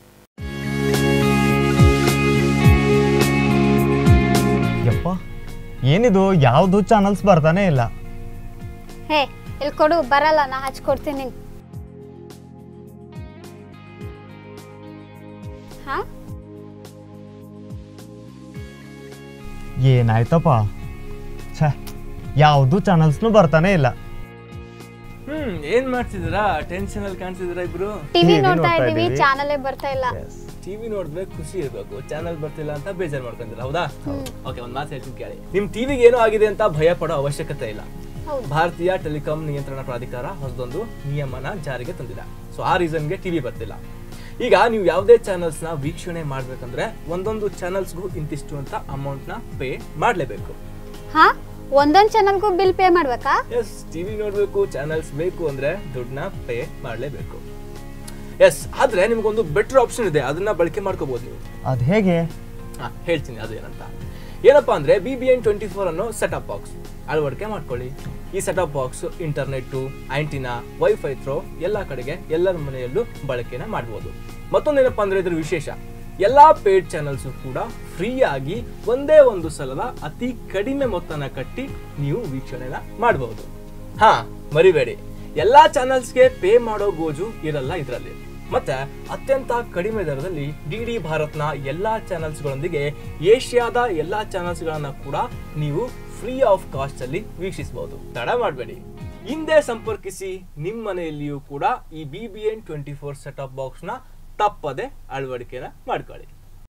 ಯಪ್ಪ ಏನಿದು ಯಾವುದು ಚಾನಲ್ಸ್ ಬರ್ತಾನೆ ಇಲ್ಲ ಹೇ ಇಲ್ಲಿ ಕೊಡು ಬರಲ್ಲ ನಾ ಹಚ್ಕೊಡ್ತೀನಿ ಹಾ ಏನಾಯ್ತಪ್ಪ ಛೇ ಯಾವುದು ಚಾನಲ್ಸ್ನು ಬರ್ತಾನೆ ಇಲ್ಲ ಹ್ಮ್ ಏನ್ ಮಾಡ್ತಿದ್ದೀರಾ ಟೆನ್ಷನ್ ಅಲ್ಲಿ ಕಾಣ್ತಿದ್ದೀರಾ ಇಬ್ರು ಟಿವಿ TV ನೋಡ್ತಾ ನೋಡ್ತಾ ಇದೀವಿ ಇದೀವಿ. ಚಾನಲೇ ಬರ್ತಾ ಇಲ್ಲ ಟಿವಿ ನೋಡಿದ್ರೆ ಖುಷಿ ಇರ್ಬೇಕು ಚಾನಲ್ ಬರ್ತಿಲ್ಲ ಅಂತ ಬೇಜಾರ್ ಮಾಡ್ಕೊಂತೀರಾ ಹೌದಾ ಓಕೆ ಒಂದ್ ಮಾತು ಹೇಳ್ತೀನಿ ಕೇಳಿ ನಿಮ್ ಟಿವಿಗೆ ಏನೋ ಆಗಿದೆ ಅಂತ ಭಯ ಪಡೋ ಅವಶ್ಯಕತೆ ಇಲ್ಲ ಹೌದು. ಭಾರತೀಯ ಟೆಲಿಕಾಂ ನಿಯಂತ್ರಣ ಪ್ರಾಧಿಕಾರ ಹೊಸದೊಂದು ನಿಯಮನ ಜಾರಿಗೆ ತಂದಿದೆ ಸೊ ಆ ರೀಸನ್ಗೆ ಟಿವಿ ಬರ್ತಿಲ್ಲ ಈಗ ನೀವು ಯಾವುದೇ ಚಾನಲ್ಸ್ ನ ವೀಕ್ಷಣೆ ಮಾಡ್ಬೇಕಂದ್ರೆ ಒಂದೊಂದು ಚಾನಲ್ಸ್ಗೂ ಇಂತಿಷ್ಟು ಅಂತ ಅಮೌಂಟ್ ನ ಪೇ ಮಾಡ್ಲೇಬೇಕು ಹಾ ಒಂದೊಂದ್ ಚಾನಲ್ಗೂ ಬಿಲ್ ಪೇ ಮಾಡ್ಬೇಕಾ ಎಸ್ ಟಿವಿ ನೋಡ್ಬೇಕು ಚಾನಲ್ಸ್ ಬೇಕು ಅಂದ್ರೆ ದುಡ್ಡನ್ನ ಪೇ ಮಾಡ್ಲೇಬೇಕು ಎಸ್ ಆದ್ರೆ ನಿಮ್ಗೊಂದು ಬೆಟರ್ ಆಪ್ಷನ್ ಇದೆ ಅದನ್ನ ಬಳಕೆ ಮಾಡ್ಕೋಬಹುದು ನೀವು ಅದು ಹೇಗೆ ಹಾ ಹೇಳ್ತೀನಿ ಅದು ಏನಂತ ಏನಪ್ಪಾ ಅಂದ್ರೆ B B N twenty four ಅನ್ನೋ ಸೆಟಪ್ ಬಾಕ್ಸ್ ಅಳವಡಿಕೆ ಮಾಡ್ಕೊಳ್ಳಿ ಈ setup box internet antenna wifi through ಎಲ್ಲ ಕಡೆಗೆ ಎಲ್ಲರ ಮನೆಯಲ್ಲೂ ಬಳಕೆನ ಮಾಡ್ಬೋದು ಮತ್ತೊಂದೇನಪ್ಪಾ ಅಂದ್ರೆ ಇದ್ರ ವಿಶೇಷ ಎಲ್ಲಾ ಪೇಡ್ ಚಾನಲ್ಸ್ ಕೂಡ ಫ್ರೀ ಆಗಿ ಒಂದೇ ಒಂದು ಸಲದ ಅತಿ ಕಡಿಮೆ ಮೊತ್ತನ ಕಟ್ಟಿ ನೀವು ವೀಕ್ಷಣೆನ ಮಾಡಬಹುದು ಹಾ ಮರಿಬೇಡಿ ಎಲ್ಲಾ ಚಾನಲ್ಸ್ಗೆ ಪೇ ಮಾಡೋ ಗೋಜು ಇರಲ್ಲ ಇದರಲ್ಲಿ ಮತ್ತೆ ಅತ್ಯಂತ ಕಡಿಮೆ ದರದಲ್ಲಿ ಡಿ ಡಿ ಭಾರತ್ನ ಎಲ್ಲಾ ಚಾನಲ್ಸ್ಗಳೊಂದಿಗೆ ಏಷ್ಯಾದ ಎಲ್ಲಾ ಚಾನಲ್ಸ್ಗಳನ್ನ ಕೂಡ ನೀವು ಫ್ರೀ ಆಫ್ ಕಾಸ್ಟ್ ಅಲ್ಲಿ ವೀಕ್ಷಿಸಬಹುದು ತಡ ಮಾಡಬೇಡಿ ಹಿಂದೆ ಸಂಪರ್ಕಿಸಿ ನಿಮ್ಮ ಮನೆಯಲ್ಲಿಯೂ ಕೂಡ ಈ B B N twenty four setup box ನ ತಪ್ಪದೆ ಅಳವಡಿಕೆನ ಮಾಡ್ಕೊಳ್ಳಿ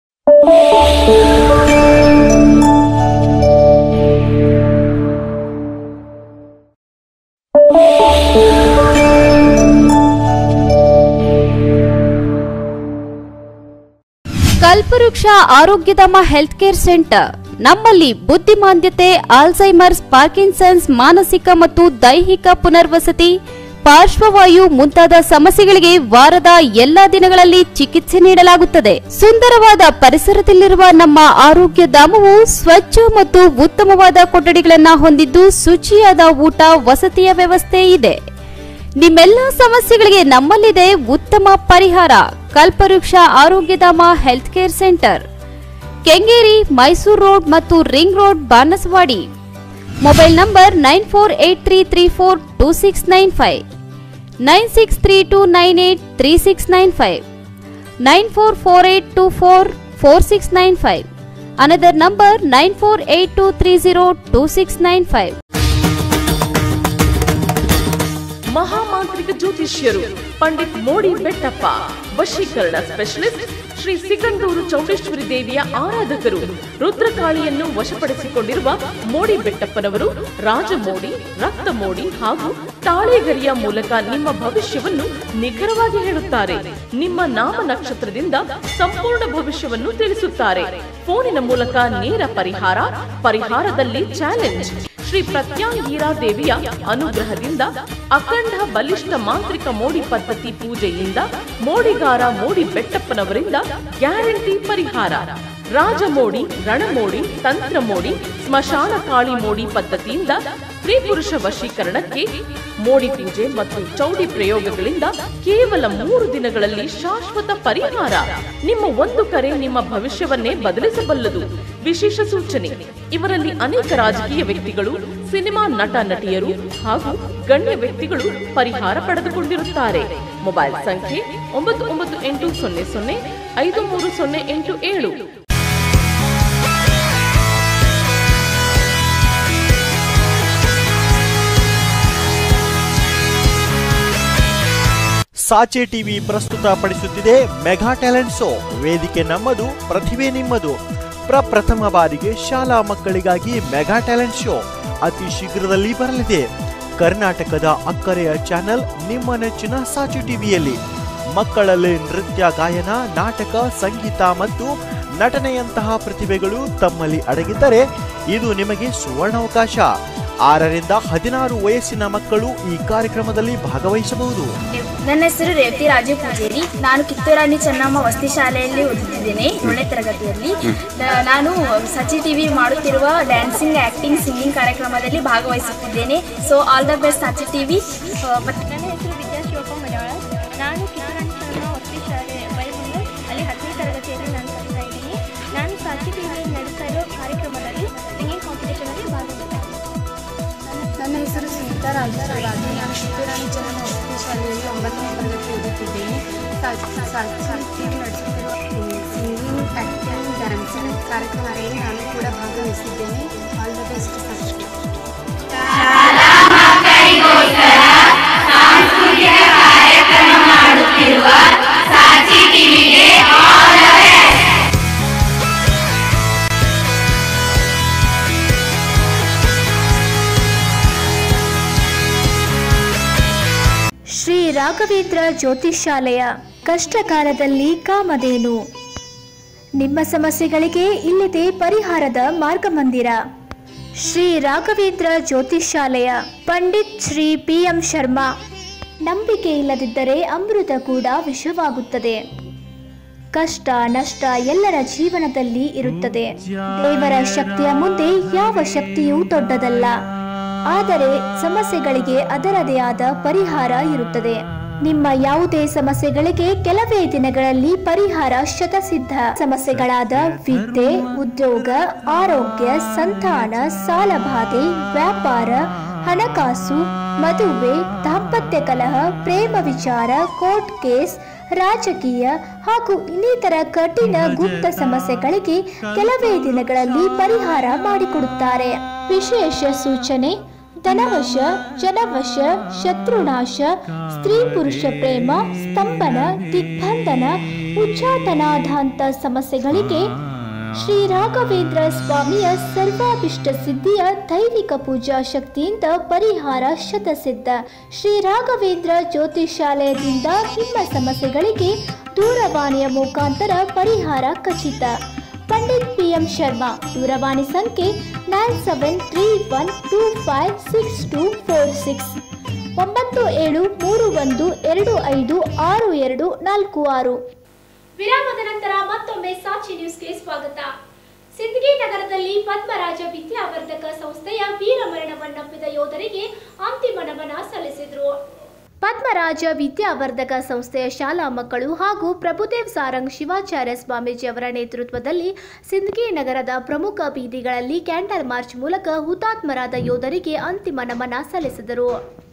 ಕಲ್ಪವೃಕ್ಷ ಆರೋಗ್ಯಧಾಮ ಹೆಲ್ತ್ ಕೇರ್ ಸೆಂಟರ್ ನಮ್ಮಲ್ಲಿ ಬುದ್ಧಿಮಾಂದ್ಯತೆ ಆಲ್ಝೈಮರ್ಸ್ ಪಾರ್ಕಿನ್ಸನ್ಸ್ ಮಾನಸಿಕ ಮತ್ತು ದೈಹಿಕ ಪುನರ್ವಸತಿ ಪಾರ್ಶ್ವವಾಯು ಮುಂತಾದ ಸಮಸ್ಯೆಗಳಿಗೆ ವಾರದ ಎಲ್ಲಾ ದಿನಗಳಲ್ಲಿ ಚಿಕಿತ್ಸೆ ನೀಡಲಾಗುತ್ತದೆ ಸುಂದರವಾದ ಪರಿಸರದಲ್ಲಿರುವ ನಮ್ಮ ಆರೋಗ್ಯ ಧಾಮವು ಸ್ವಚ್ಛ ಮತ್ತು ಉತ್ತಮವಾದ ಕೊಠಡಿಗಳನ್ನ ಹೊಂದಿದ್ದು ಶುಚಿಯಾದ ಊಟ ವಸತಿಯ ವ್ಯವಸ್ಥೆ ಇದೆ ನಿಮ್ಮೆಲ್ಲ ಸಮಸ್ಯೆಗಳಿಗೆ ನಮ್ಮಲ್ಲಿದೆ ಉತ್ತಮ ಪರಿಹಾರ Kalpavriksha Arogyadhama health care centre Kengeri Mysore road ಮತ್ತು ring road Banaswadi mobile number nine four eight three three four two six nine five nine six three two nine eight three six nine five nine four four eight two four four six nine five another number nine four eight two three zero two six nine five ಮಹಾಮಾಂತ್ರಿಕ ಮಾನಸಿಕ ಜ್ಯೋತಿಷ್ಯರು ಪಂಡಿತ್ ಮೋಡಿ ಬೆಟ್ಟಪ್ಪ ವಶೀಕರಣ specialist Shri Sigandur Chowdeshwari ದೇವಿಯ ಆರಾಧಕರು ರುದ್ರಕಾಳಿಯನ್ನು ವಶಪಡಿಸಿಕೊಂಡಿರುವ ಮೋಡಿ ಬೆಟ್ಟಪ್ಪನವರು ರಾಜಮೋಡಿ ರಕ್ತ ಮೋಡಿ ಹಾಗೂ ತಾಳೆಗರಿಯ ಮೂಲಕ ನಿಮ್ಮ ಭವಿಷ್ಯವನ್ನು ನಿಖರವಾಗಿ ಹೇಳುತ್ತಾರೆ ನಿಮ್ಮ ನಾಮ ನಕ್ಷತ್ರದಿಂದ ಸಂಪೂರ್ಣ ಭವಿಷ್ಯವನ್ನು ತಿಳಿಸುತ್ತಾರೆ ಫೋನಿನ ಮೂಲಕ ನೇರ ಪರಿಹಾರ ಪರಿಹಾರದಲ್ಲಿ ಚಾಲೆಂಜ್ ಶ್ರೀ ಪ್ರತ್ಯಾಂಗೀರಾ ದೇವಿಯ ಅನುಗ್ರಹದಿಂದ ಅಖಂಡ ಬಲಿಷ್ಠ ಮಾಂತ್ರಿಕ ಮೋಡಿ ಪದ್ಧತಿ ಪೂಜೆಯಿಂದ ಮೋಡಿಗಾರ ಮೋಡಿ ಬೆಟ್ಟಪ್ಪನವರಿಂದ ಗ್ಯಾರಂಟಿ ಪರಿಹಾರ ರಾಜಮೋಡಿ ರಣಮೋಡಿ ತಂತ್ರ ಮೋಡಿ ಸ್ಮಶಾನ ಕಾಳಿ ಮೋಡಿ ಪದ್ಧತಿಯಿಂದ ಸ್ತ್ರೀ ಪುರುಷ ವಶೀಕರಣಕ್ಕೆ ಮೋಡಿ ಪೂಜೆ ಮತ್ತು ಚೌಡಿ ಪ್ರಯೋಗಗಳಿಂದ ಕೇವಲ ಮೂರು ದಿನಗಳಲ್ಲಿ ಶಾಶ್ವತ ಪರಿಹಾರ ನಿಮ್ಮ ಒಂದು ಕರೆ ನಿಮ್ಮ ಭವಿಷ್ಯವನ್ನೇ ಬದಲಿಸಬಲ್ಲದು ವಿಶೇಷ ಸೂಚನೆ ಇವರಲ್ಲಿ ಅನೇಕ ರಾಜಕೀಯ ವ್ಯಕ್ತಿಗಳು ಸಿನಿಮಾ ನಟ ನಟಿಯರು ಹಾಗೂ ಗಣ್ಯ ವ್ಯಕ್ತಿಗಳು ಪರಿಹಾರ ಪಡೆದುಕೊಂಡಿರುತ್ತಾರೆ ಮೊಬೈಲ್ ಸಂಖ್ಯೆ ಒಂಬತ್ತು ಒಂಬತ್ತು ಎಂಟು ಸೊನ್ನೆ ಸೊನ್ನೆ ಐದು ಮೂರು ಸೊನ್ನೆ ಎಂಟು ಏಳು ಸಾಚೆ ಟಿವಿ ಪ್ರಸ್ತುತಪಡಿಸುತ್ತಿದೆ ಮೆಗಾ ಟ್ಯಾಲೆಂಟ್ ಶೋ ವೇದಿಕೆ ನಮ್ಮದು ಪ್ರತಿಭೆ ನಿಮ್ಮದು ಪ್ರಪ್ರಥಮ ಬಾರಿಗೆ ಶಾಲಾ ಮಕ್ಕಳಿಗಾಗಿ ಮೆಗಾ ಟ್ಯಾಲೆಂಟ್ ಶೋ ಅತಿ ಶೀಘ್ರದಲ್ಲಿ ಬರಲಿದೆ ಕರ್ನಾಟಕದ ಅಕ್ಕರೆಯ ಚಾನೆಲ್ ನಿಮ್ಮ ನೆಚ್ಚಿನ ಸಾಚೆ ಟಿವಿಯಲ್ಲಿ ಮಕ್ಕಳಲ್ಲಿ ನೃತ್ಯ ಗಾಯನ ನಾಟಕ ಸಂಗೀತ ಮತ್ತು ನಟನೆಯಂತಹ ಪ್ರತಿಭೆಗಳು ತಮ್ಮಲ್ಲಿ ಅಡಗಿದ್ದರೆ ಇದು ನಿಮಗೆ ಸುವರ್ಣಾವಕಾಶ ಆರರಿಂದ ಹದಿನಾರು ವಯಸ್ಸಿನ ಮಕ್ಕಳು ಈ ಕಾರ್ಯಕ್ರಮದಲ್ಲಿ ಭಾಗವಹಿಸಬಹುದು ನನ್ನ ಹೆಸರು ರೇವತಿ ರಾಜು ಪೂಜೇರಿ ನಾನು ಕಿತ್ತೂರಾಣಿ ಚೆನ್ನಮ್ಮ ವಸತಿ ಶಾಲೆಯಲ್ಲಿ ಓದುತ್ತಿದ್ದೇನೆ ಏಳನೇ ತರಗತಿಯಲ್ಲಿ ನ- ನಾನು ಸಚಿ ಟಿವಿ ಮಾಡುತ್ತಿರುವ ಡ್ಯಾನ್ಸಿಂಗ್ ಆಕ್ಟಿಂಗ್ ಸಿಂಗಿಂಗ್ ಕಾರ್ಯಕ್ರಮದಲ್ಲಿ ಭಾಗವಹಿಸುತ್ತಿದ್ದೇನೆ so all the best Sachi TV ನನ್ನ ಹೆಸರು ವಿದ್ಯಾ ಶಿವಪ್ಪ ಮಲಯಾಳ ನಾನು ಕಿತ್ತೂರಾಣಿ ಚೆನ್ನಮ್ಮ ವಸತಿ ಶಾಲೆ ಬೈಬಂಗಲ್ ಅಲ್ಲಿ ಹತ್ತನೇ ತರಗತಿಯಲ್ಲಿ ನಾನು ಕಲಿತಾ ಇದ್ದೀನಿ ನಾನು ಸಾಚಿ ಟಿವಿಯಲ್ಲಿ ನಡೆಸ್ತಾ ಇರೋ ಕಾರ್ಯಕ್ರಮದಲ್ಲಿ ಸಿಂಗಿಂಗ್ ಕಾಂಪಿಟೇಷನಲ್ಲಿ ಭಾಗವಹಿಸ್ತಾ ನನ್ನ ಹೆಸರು ಸುನೀತಾ ರಾಜೇಶ್ವರಾಜು ನಾನು ಕಿತ್ತೂರಾಣಿ ಚೆನ್ನಮ್ಮ ವಸತಿ ಶಾಲೆಯಲ್ಲಿ ಒಂಬತ್ತನೇ ತರಗತಿ ಓದುತ್ತಿದ್ದೇನೆ ಟಿವಿ ನಡೆಸುತ್ತಿರುವ ಸಿಂಗಿಂಗ್ ಆ್ಯಕ್ಟಿಂಗ್ ಡ್ಯಾನ್ಸಿಂಗ್ ಕಾರ್ಯಕ್ರಮದಲ್ಲಿ ನಾನು ಕೂಡ ಭಾಗವಹಿಸಿದ್ದೇನೆ all the best first Shri Raghavendra ಜ್ಯೋತಿಷಾಲಯ ಕಷ್ಟಕಾಲದಲ್ಲಿ ಕಾಮಧೇನು ನಿಮ್ಮ ಸಮಸ್ಯೆಗಳಿಗೆ ಇಲ್ಲಿದೆ ಪರಿಹಾರದ ಮಾರ್ಗಮಂದಿರ ಶ್ರೀ ರಾಘವೇಂದ್ರ ಜ್ಯೋತಿಷಾಲಯ ಪಂಡಿತ್ ಶ್ರೀ ಪಿ ಎಂ ಶರ್ಮಾ ನಂಬಿಕೆ ಇಲ್ಲದಿದ್ದರೆ ಅಮೃತ ಕೂಡ ವಿಷವಾಗುತ್ತದೆ ಕಷ್ಟ ನಷ್ಟ ಎಲ್ಲರ ಜೀವನದಲ್ಲಿ ಇರುತ್ತದೆ ದೇವರ ಶಕ್ತಿಯ ಮುಂದೆ ಯಾವ ಶಕ್ತಿಯೂ ದೊಡ್ಡದಲ್ಲ ಆದರೆ ಸಮಸ್ಯೆಗಳಿಗೆ ಅದರದೇ ಆದ ಪರಿಹಾರ ಇರುತ್ತದೆ ನಿಮ್ಮ ಯಾವುದೇ ಸಮಸ್ಯೆಗಳಿಗೆ ಕೆಲವೇ ದಿನಗಳಲ್ಲಿ ಪರಿಹಾರ ಶತಸಿದ್ಧ ಸಮಸ್ಯೆಗಳಾದ ವಿದ್ಯೆ ಉದ್ಯೋಗ ಆರೋಗ್ಯ ಸಂತಾನ ಸಾಲಬಾಧೆ ವ್ಯಾಪಾರ ಹಣಕಾಸು ಮದುವೆ ದಾಂಪತ್ಯ ಕಲಹ ಪ್ರೇಮ ವಿಚಾರ ಕೋರ್ಟ್ ಕೇಸ್ ರಾಜಕೀಯ ಹಾಗೂ ಇನ್ನಿತರ ಕಠಿಣ ಗುಪ್ತ ಸಮಸ್ಯೆಗಳಿಗೆ ಕೆಲವೇ ದಿನಗಳಲ್ಲಿ ಪರಿಹಾರ ಮಾಡಿಕೊಡುತ್ತಾರೆ ವಿಶೇಷ ಸೂಚನೆ ಧನವಶ ಜನವಶ ಶತ್ರುನಾಶ ಸ್ತ್ರೀ ಪುರುಷ ಪ್ರೇಮ ಸ್ತಂಭನ ದಿಗ್ಬಂಧನ ಉಚ್ಚಾಟನಾಧಾಂತ ಸಮಸ್ಯೆಗಳಿಗೆ ಶ್ರೀ ರಾಘವೇಂದ್ರ ಸ್ವಾಮಿಯ ಸರ್ವಾಭಿಷ್ಟ ಸಿದ್ಧಿಯ ದೈವಿಕ ಪೂಜಾ ಶಕ್ತಿಯಿಂದ ಪರಿಹಾರ ಶತಸಿದ್ಧ ಶ್ರೀ ರಾಘವೇಂದ್ರ ಜ್ಯೋತಿಷಾಲಯದಿಂದ ನಿಮ್ಮ ಸಮಸ್ಯೆಗಳಿಗೆ ದೂರವಾಣಿಯ ಮುಖಾಂತರ ಪರಿಹಾರ ಖಚಿತ ಪಂಡಿತ್ ಪಿ ಎಂ ಶರ್ಮಾ ದೂರವಾಣಿ ಸಂಖ್ಯೆ nine seven three one two five six two four six ಒಂಬತ್ತು ಏಳು ಮೂರು ಒಂದು ಎರಡು ಐದು ಆರು ಎರಡು ನಾಲ್ಕು ಆರು ವಿರಾಮದ ನಂತರ ಮತ್ತೊಮ್ಮೆ ಸಾಕ್ಷಿ ನ್ಯೂಸ್ಗೆ ಸ್ವಾಗತ ಸಿಂದಗಿ ನಗರದಲ್ಲಿ ಪದ್ಮರಾಜ ವಿದ್ಯಾವರ್ಧಕ ಸಂಸ್ಥೆಯ ವೀರಮರಣವನ್ನಪ್ಪಿದ ಯೋಧರಿಗೆ ಅಂತಿಮ ನಮನ ಸಲ್ಲಿಸಿದರು ಪದ್ಮರಾಜ ವಿದ್ಯಾವರ್ಧಕ ಸಂಸ್ಥೆಯ ಶಾಲಾ ಮಕ್ಕಳು ಹಾಗೂ ಪ್ರಭುದೇವ್ ಸಾರಂಗ್ ಶಿವಾಚಾರ್ಯ ಸ್ವಾಮೀಜಿ ಅವರ ನೇತೃತ್ವದಲ್ಲಿ ಸಿಂದಗಿ ನಗರದ ಪ್ರಮುಖ ಬೀದಿಗಳಲ್ಲಿ ಕ್ಯಾಂಡಲ್ ಮಾರ್ಚ್ ಮೂಲಕ ಹುತಾತ್ಮರಾದ ಯೋಧರಿಗೆ ಅಂತಿಮ ನಮನ ಸಲ್ಲಿಸಿದರು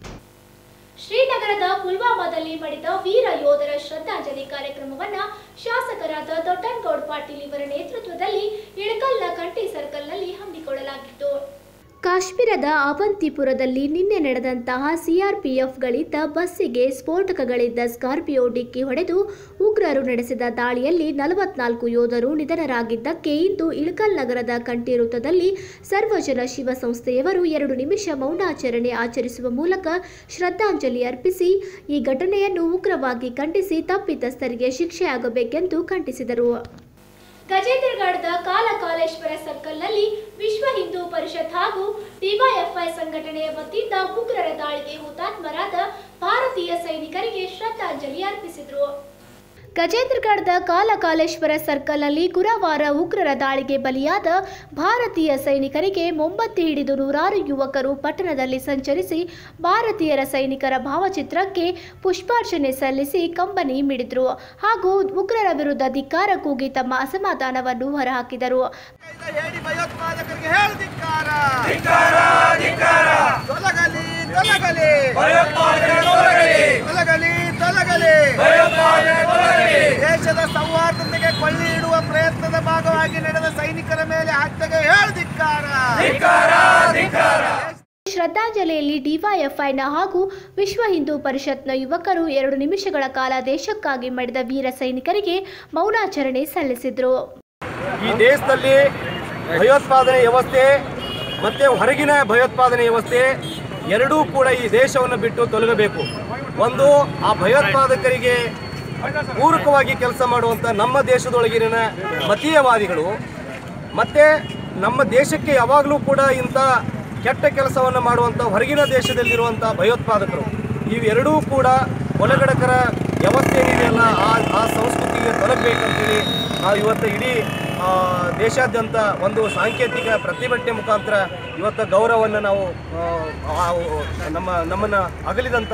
ಶ್ರೀನಗರದ ಪುಲ್ವಾಮಾದಲ್ಲಿ ಮಡಿದ ವೀರ ಯೋಧರ ಶ್ರದ್ಧಾಂಜಲಿ ಕಾರ್ಯಕ್ರಮವನ್ನ ಶಾಸಕರಾದ ದೊಡ್ಡನಗೌಡ್ ಪಾಟೀಲ್ ಇವರ ನೇತೃತ್ವದಲ್ಲಿ ಇಳಕಲ್ನ ಕಂಠಿ ಸರ್ಕಲ್ನಲ್ಲಿ ಹಮ್ಮಿಕೊಳ್ಳಲಾಗಿತ್ತು ಕಾಶ್ಮೀರದ ಅವಂತಿಪುರದಲ್ಲಿ ನಿನ್ನೆ ನಡೆದಂತಹ ಸಿಆರ್ಪಿಎಫ್ಗಳಿದ್ದ ಬಸ್ಸಿಗೆ ಸ್ಫೋಟಕಗಳಿದ್ದ ಸ್ಕಾರ್ಪಿಯೋ ಡಿಕ್ಕಿ ಹೊಡೆದು ಉಗ್ರರು ನಡೆಸಿದ ದಾಳಿಯಲ್ಲಿ ನಲವತ್ನಾಲ್ಕು ಯೋಧರು ನಿಧನರಾಗಿದ್ದಕ್ಕೆ ಇಂದು ಇಳಕಲ್ ನಗರದ ಕಂಠಿ ವೃತ್ತದಲ್ಲಿ ಸರ್ವಜನ ಶಿವ ಸಂಸ್ಥೆಯವರು ಎರಡು ನಿಮಿಷ ಮೌನಾಚರಣೆ ಆಚರಿಸುವ ಮೂಲಕ ಶ್ರದ್ಧಾಂಜಲಿ ಅರ್ಪಿಸಿ ಈ ಘಟನೆಯನ್ನು ಉಗ್ರವಾಗಿ ಖಂಡಿಸಿ ತಪ್ಪಿತಸ್ಥರಿಗೆ ಶಿಕ್ಷೆಯಾಗಬೇಕೆಂದು ಖಂಡಿಸಿದರು ಗಜೇಂದ್ರಗಢದ ಕಾಲ ಕಾಲೇಶ್ವರ ಸರ್ಕಲ್ನಲ್ಲಿ ವಿಶ್ವ ಹಿಂದೂ ಪರಿಷತ್ ಹಾಗೂ ಡಿವೈಎಫ್ಐ ಸಂಘಟನೆಯ ವತಿಯಿಂದ ಉಗ್ರರ ದಾಳಿಗೆ ಹುತಾತ್ಮರಾದ ಭಾರತೀಯ ಸೈನಿಕರಿಗೆ ಶ್ರದ್ಧಾಂಜಲಿ ಅರ್ಪಿಸಿದರು ಗಜೇಂದ್ರಗಢದ ಕಾಲಕಾಲೇಶ್ವರ ಸರ್ಕಲ್ನಲ್ಲಿ ಗುರುವಾರ ಉಗ್ರರ ದಾಳಿಗೆ ಬಲಿಯಾದ ಭಾರತೀಯ ಸೈನಿಕರಿಗೆ ಮೊಂಬತ್ತಿ ಹಿಡಿದು ನೂರಾರು ಯುವಕರು ಪಟ್ಟಣದಲ್ಲಿ ಸಂಚರಿಸಿ ಭಾರತೀಯರ ಸೈನಿಕರ ಭಾವಚಿತ್ರಕ್ಕೆ ಪುಷ್ಪಾರ್ಚನೆ ಸಲ್ಲಿಸಿ ಕಂಬನಿ ಮಿಡಿದ್ರು ಹಾಗೂ ಉಗ್ರರ ವಿರುದ್ಧ ಧಿಕ್ಕಾರ ಕೂಗಿ ತಮ್ಮ ಅಸಮಾಧಾನವನ್ನು ಹೊರಹಾಕಿದರು ತೊಲಗಲಿ ತೊಲಗಲಿ ತೊಲಗಲಿ ತೊಲಗಲಿ ದೇಶದ ಸೌಹಾರ್ದತೆಗೆ ಕೊಳ್ಳಿ ಇಡುವ ಪ್ರಯತ್ನದ ಭಾಗವಾಗಿ ನಡೆದ ಸೈನಿಕರ ಮೇಲೆ ಹತ್ಯೆಗೆ ಹೇಳ್ದಿಕ್ಕಾರ ಶ್ರದ್ಧಾಂಜಲಿಯಲ್ಲಿ ಡಿವೈಎಫ್ಐನ ಹಾಗೂ ವಿಶ್ವ ಹಿಂದೂ ಪರಿಷತ್ನ ಯುವಕರು ಎರಡು ನಿಮಿಷಗಳ ಕಾಲ ದೇಶಕ್ಕಾಗಿ ಮಡಿದ ವೀರ ಸೈನಿಕರಿಗೆ ಮೌನಾಚರಣೆ ಸಲ್ಲಿಸಿದರು ಈ ದೇಶದಲ್ಲಿ ಭಯೋತ್ಪಾದನೆ ವ್ಯವಸ್ಥೆ ಮತ್ತೆ ಹೊರಗಿನ ಭಯೋತ್ಪಾದನೆ ವ್ಯವಸ್ಥೆ ಎರಡೂ ಕೂಡ ಈ ದೇಶವನ್ನು ಬಿಟ್ಟು ತೊಲಗಬೇಕು ಒಂದು ಆ ಭಯೋತ್ಪಾದಕರಿಗೆ ಪೂರಕವಾಗಿ ಕೆಲಸ ಮಾಡುವಂಥ ನಮ್ಮ ದೇಶದೊಳಗಿನ ಮತೀಯವಾದಿಗಳು ಮತ್ತೆ ನಮ್ಮ ದೇಶಕ್ಕೆ ಯಾವಾಗಲೂ ಕೂಡ ಇಂಥ ಕೆಟ್ಟ ಕೆಲಸವನ್ನು ಮಾಡುವಂಥ ಹೊರಗಿನ ದೇಶದಲ್ಲಿರುವಂಥ ಭಯೋತ್ಪಾದಕರು ಇವೆರಡೂ ಕೂಡ ಒಳಗಡಕರ ವ್ಯವಸ್ಥೆ ಏನಿದೆಯಲ್ಲ ಆ ಆ ಸಂಸ್ಕೃತಿಗೆ ತೊಲಗಬೇಕಂತೇಳಿ ನಾವು ಇವತ್ತು ಇಡೀ ಆ, ದೇಶಾದ್ಯಂತ ಒಂದು ಸಾಂಕೇತಿಕ ಪ್ರತಿಭಟನೆ ಮುಖಾಂತರ ಇವತ್ತು ಗೌರವವನ್ನು ನಾವು ಆ, ಆ, ನಮ್ಮ ನಮ್ಮನ್ನು ಅಗಲಿದಂಥ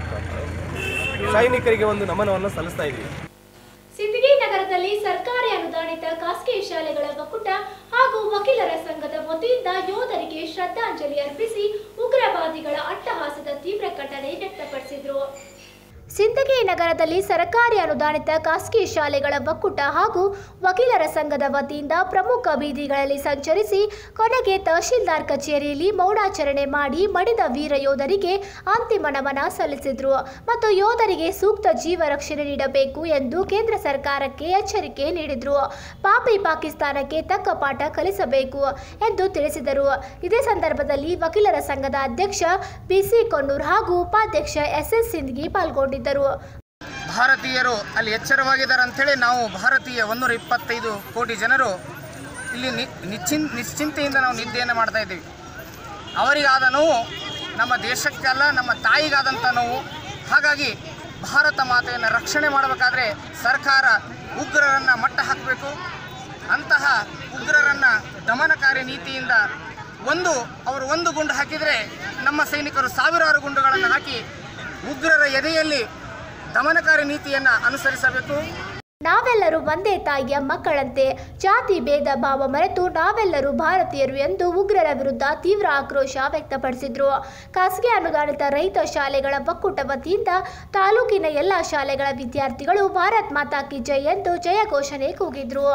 ಸೈನಿಕರಿಗೆ ಒಂದು ನಮನವನ್ನು ಸಲ್ಲಿಸ್ತಾ ಇದ್ದೀವಿ ಸಿಂದಗಿ ನಗರದಲ್ಲಿ ಸರ್ಕಾರಿ ಅನುದಾನಿತ ಖಾಸಗಿ ಶಾಲೆಗಳ ಒಕ್ಕೂಟ ಹಾಗೂ ವಕೀಲರ ಸಂಘದ ವತಿಯಿಂದ ಯೋಧರಿಗೆ ಶ್ರದ್ಧಾಂಜಲಿ ಅರ್ಪಿಸಿ ಉಗ್ರವಾದಿಗಳ ಅಟ್ಟಹಾಸದ ತೀವ್ರ ಖಂಡನೆ ವ್ಯಕ್ತಪಡಿಸಿದರು ಸಿಂದಗಿ ನಗರದಲ್ಲಿ ಸರ್ಕಾರಿ ಅನುದಾನಿತ ಖಾಸಗಿ ಶಾಲೆಗಳ ಒಕ್ಕೂಟ ಹಾಗೂ ವಕೀಲರ ಸಂಘದ ವತಿಯಿಂದ ಪ್ರಮುಖ ಬೀದಿಗಳಲ್ಲಿ ಸಂಚರಿಸಿ ಕೊನೆಗೆ ತಹಶೀಲ್ದಾರ್ ಕಚೇರಿಯಲ್ಲಿ ಮೌನಾಚರಣೆ ಮಾಡಿ ಮಡಿದ ವೀರ ಯೋಧರಿಗೆ ಅಂತಿಮ ನಮನ ಸಲ್ಲಿಸಿದ್ರು ಮತ್ತು ಯೋಧರಿಗೆ ಸೂಕ್ತ ಜೀವ ರಕ್ಷಣೆ ನೀಡಬೇಕು ಎಂದು ಕೇಂದ್ರ ಸರ್ಕಾರಕ್ಕೆ ಎಚ್ಚರಿಕೆ ನೀಡಿದ್ರು ಪಾಪಿ ಪಾಕಿಸ್ತಾನಕ್ಕೆ ತಕ್ಕ ಪಾಠ ಕಲಿಸಬೇಕು ಎಂದು ತಿಳಿಸಿದರು ಇದೇ ಸಂದರ್ಭದಲ್ಲಿ ವಕೀಲರ ಸಂಘದ ಅಧ್ಯಕ್ಷ ಬಿಸಿ ಕೊಣ್ಣೂರ್ ಹಾಗೂ ಉಪಾಧ್ಯಕ್ಷ ಎಸ್ ಎಸ್ ಸಿಂದ್ಗಿ ಪಾಲ್ಗೊಂಡಿದ್ದರು ಭಾರತೀಯರು ಅಲ್ಲಿ ಎಚ್ಚರವಾಗಿದ್ದಾರೆ ಅಂಥೇಳಿ ನಾವು ಭಾರತೀಯ ಒಂದೂರ ಇಪ್ಪತ್ತೈದು ಕೋಟಿ ಜನರು ಇಲ್ಲಿ ನಿ ನಿಶ್ಚಿನ್ ನಿಶ್ಚಿಂತೆಯಿಂದ ನಾವು ನಿದ್ದೆಯನ್ನು ಮಾಡ್ತಾ ಇದ್ದೀವಿ ಅವರಿಗಾದ ನೋವು ನಮ್ಮ ದೇಶಕ್ಕಲ್ಲ ನಮ್ಮ ತಾಯಿಗಾದಂಥ ನೋವು ಹಾಗಾಗಿ ಭಾರತ ಮಾತೆಯನ್ನು ರಕ್ಷಣೆ ಮಾಡಬೇಕಾದ್ರೆ ಸರ್ಕಾರ ಉಗ್ರರನ್ನು ಮಟ್ಟ ಹಾಕಬೇಕು ಅಂತಹ ಉಗ್ರರನ್ನು ದಮನಕಾರಿ ನೀತಿಯಿಂದ ಒಂದು ಅವರು ಒಂದು ಗುಂಡು ಹಾಕಿದರೆ ನಮ್ಮ ಸೈನಿಕರು ಸಾವಿರಾರು ಗುಂಡುಗಳನ್ನು ಹಾಕಿ ಉಗ್ರರ ಎದೆಯಲ್ಲಿ ದಮನಕಾರಿ ನೀತಿಯನ್ನು ಅನುಸರಿಸಬೇಕು ನಾವೆಲ್ಲರೂ ಒಂದೇ ತಾಯಿಯ ಮಕ್ಕಳಂತೆ ಜಾತಿ ಭೇದ ಭಾವ ಮರೆತು ನಾವೆಲ್ಲರೂ ಭಾರತೀಯರು ಎಂದು ಉಗ್ರರ ವಿರುದ್ಧ ತೀವ್ರ ಆಕ್ರೋಶ ವ್ಯಕ್ತಪಡಿಸಿದ್ರು ಖಾಸಗಿ ಅನುದಾನಿತ ರೈತ ಶಾಲೆಗಳ ಒಕ್ಕೂಟ ವತಿಯಿಂದ ತಾಲೂಕಿನ ಎಲ್ಲ ಶಾಲೆಗಳ ವಿದ್ಯಾರ್ಥಿಗಳು ಭಾರತ್ ಮಾತಾ ಕಿ ಜೈ ಎಂದು ಜಯ ಘೋಷಣೆ ಕೂಗಿದ್ರು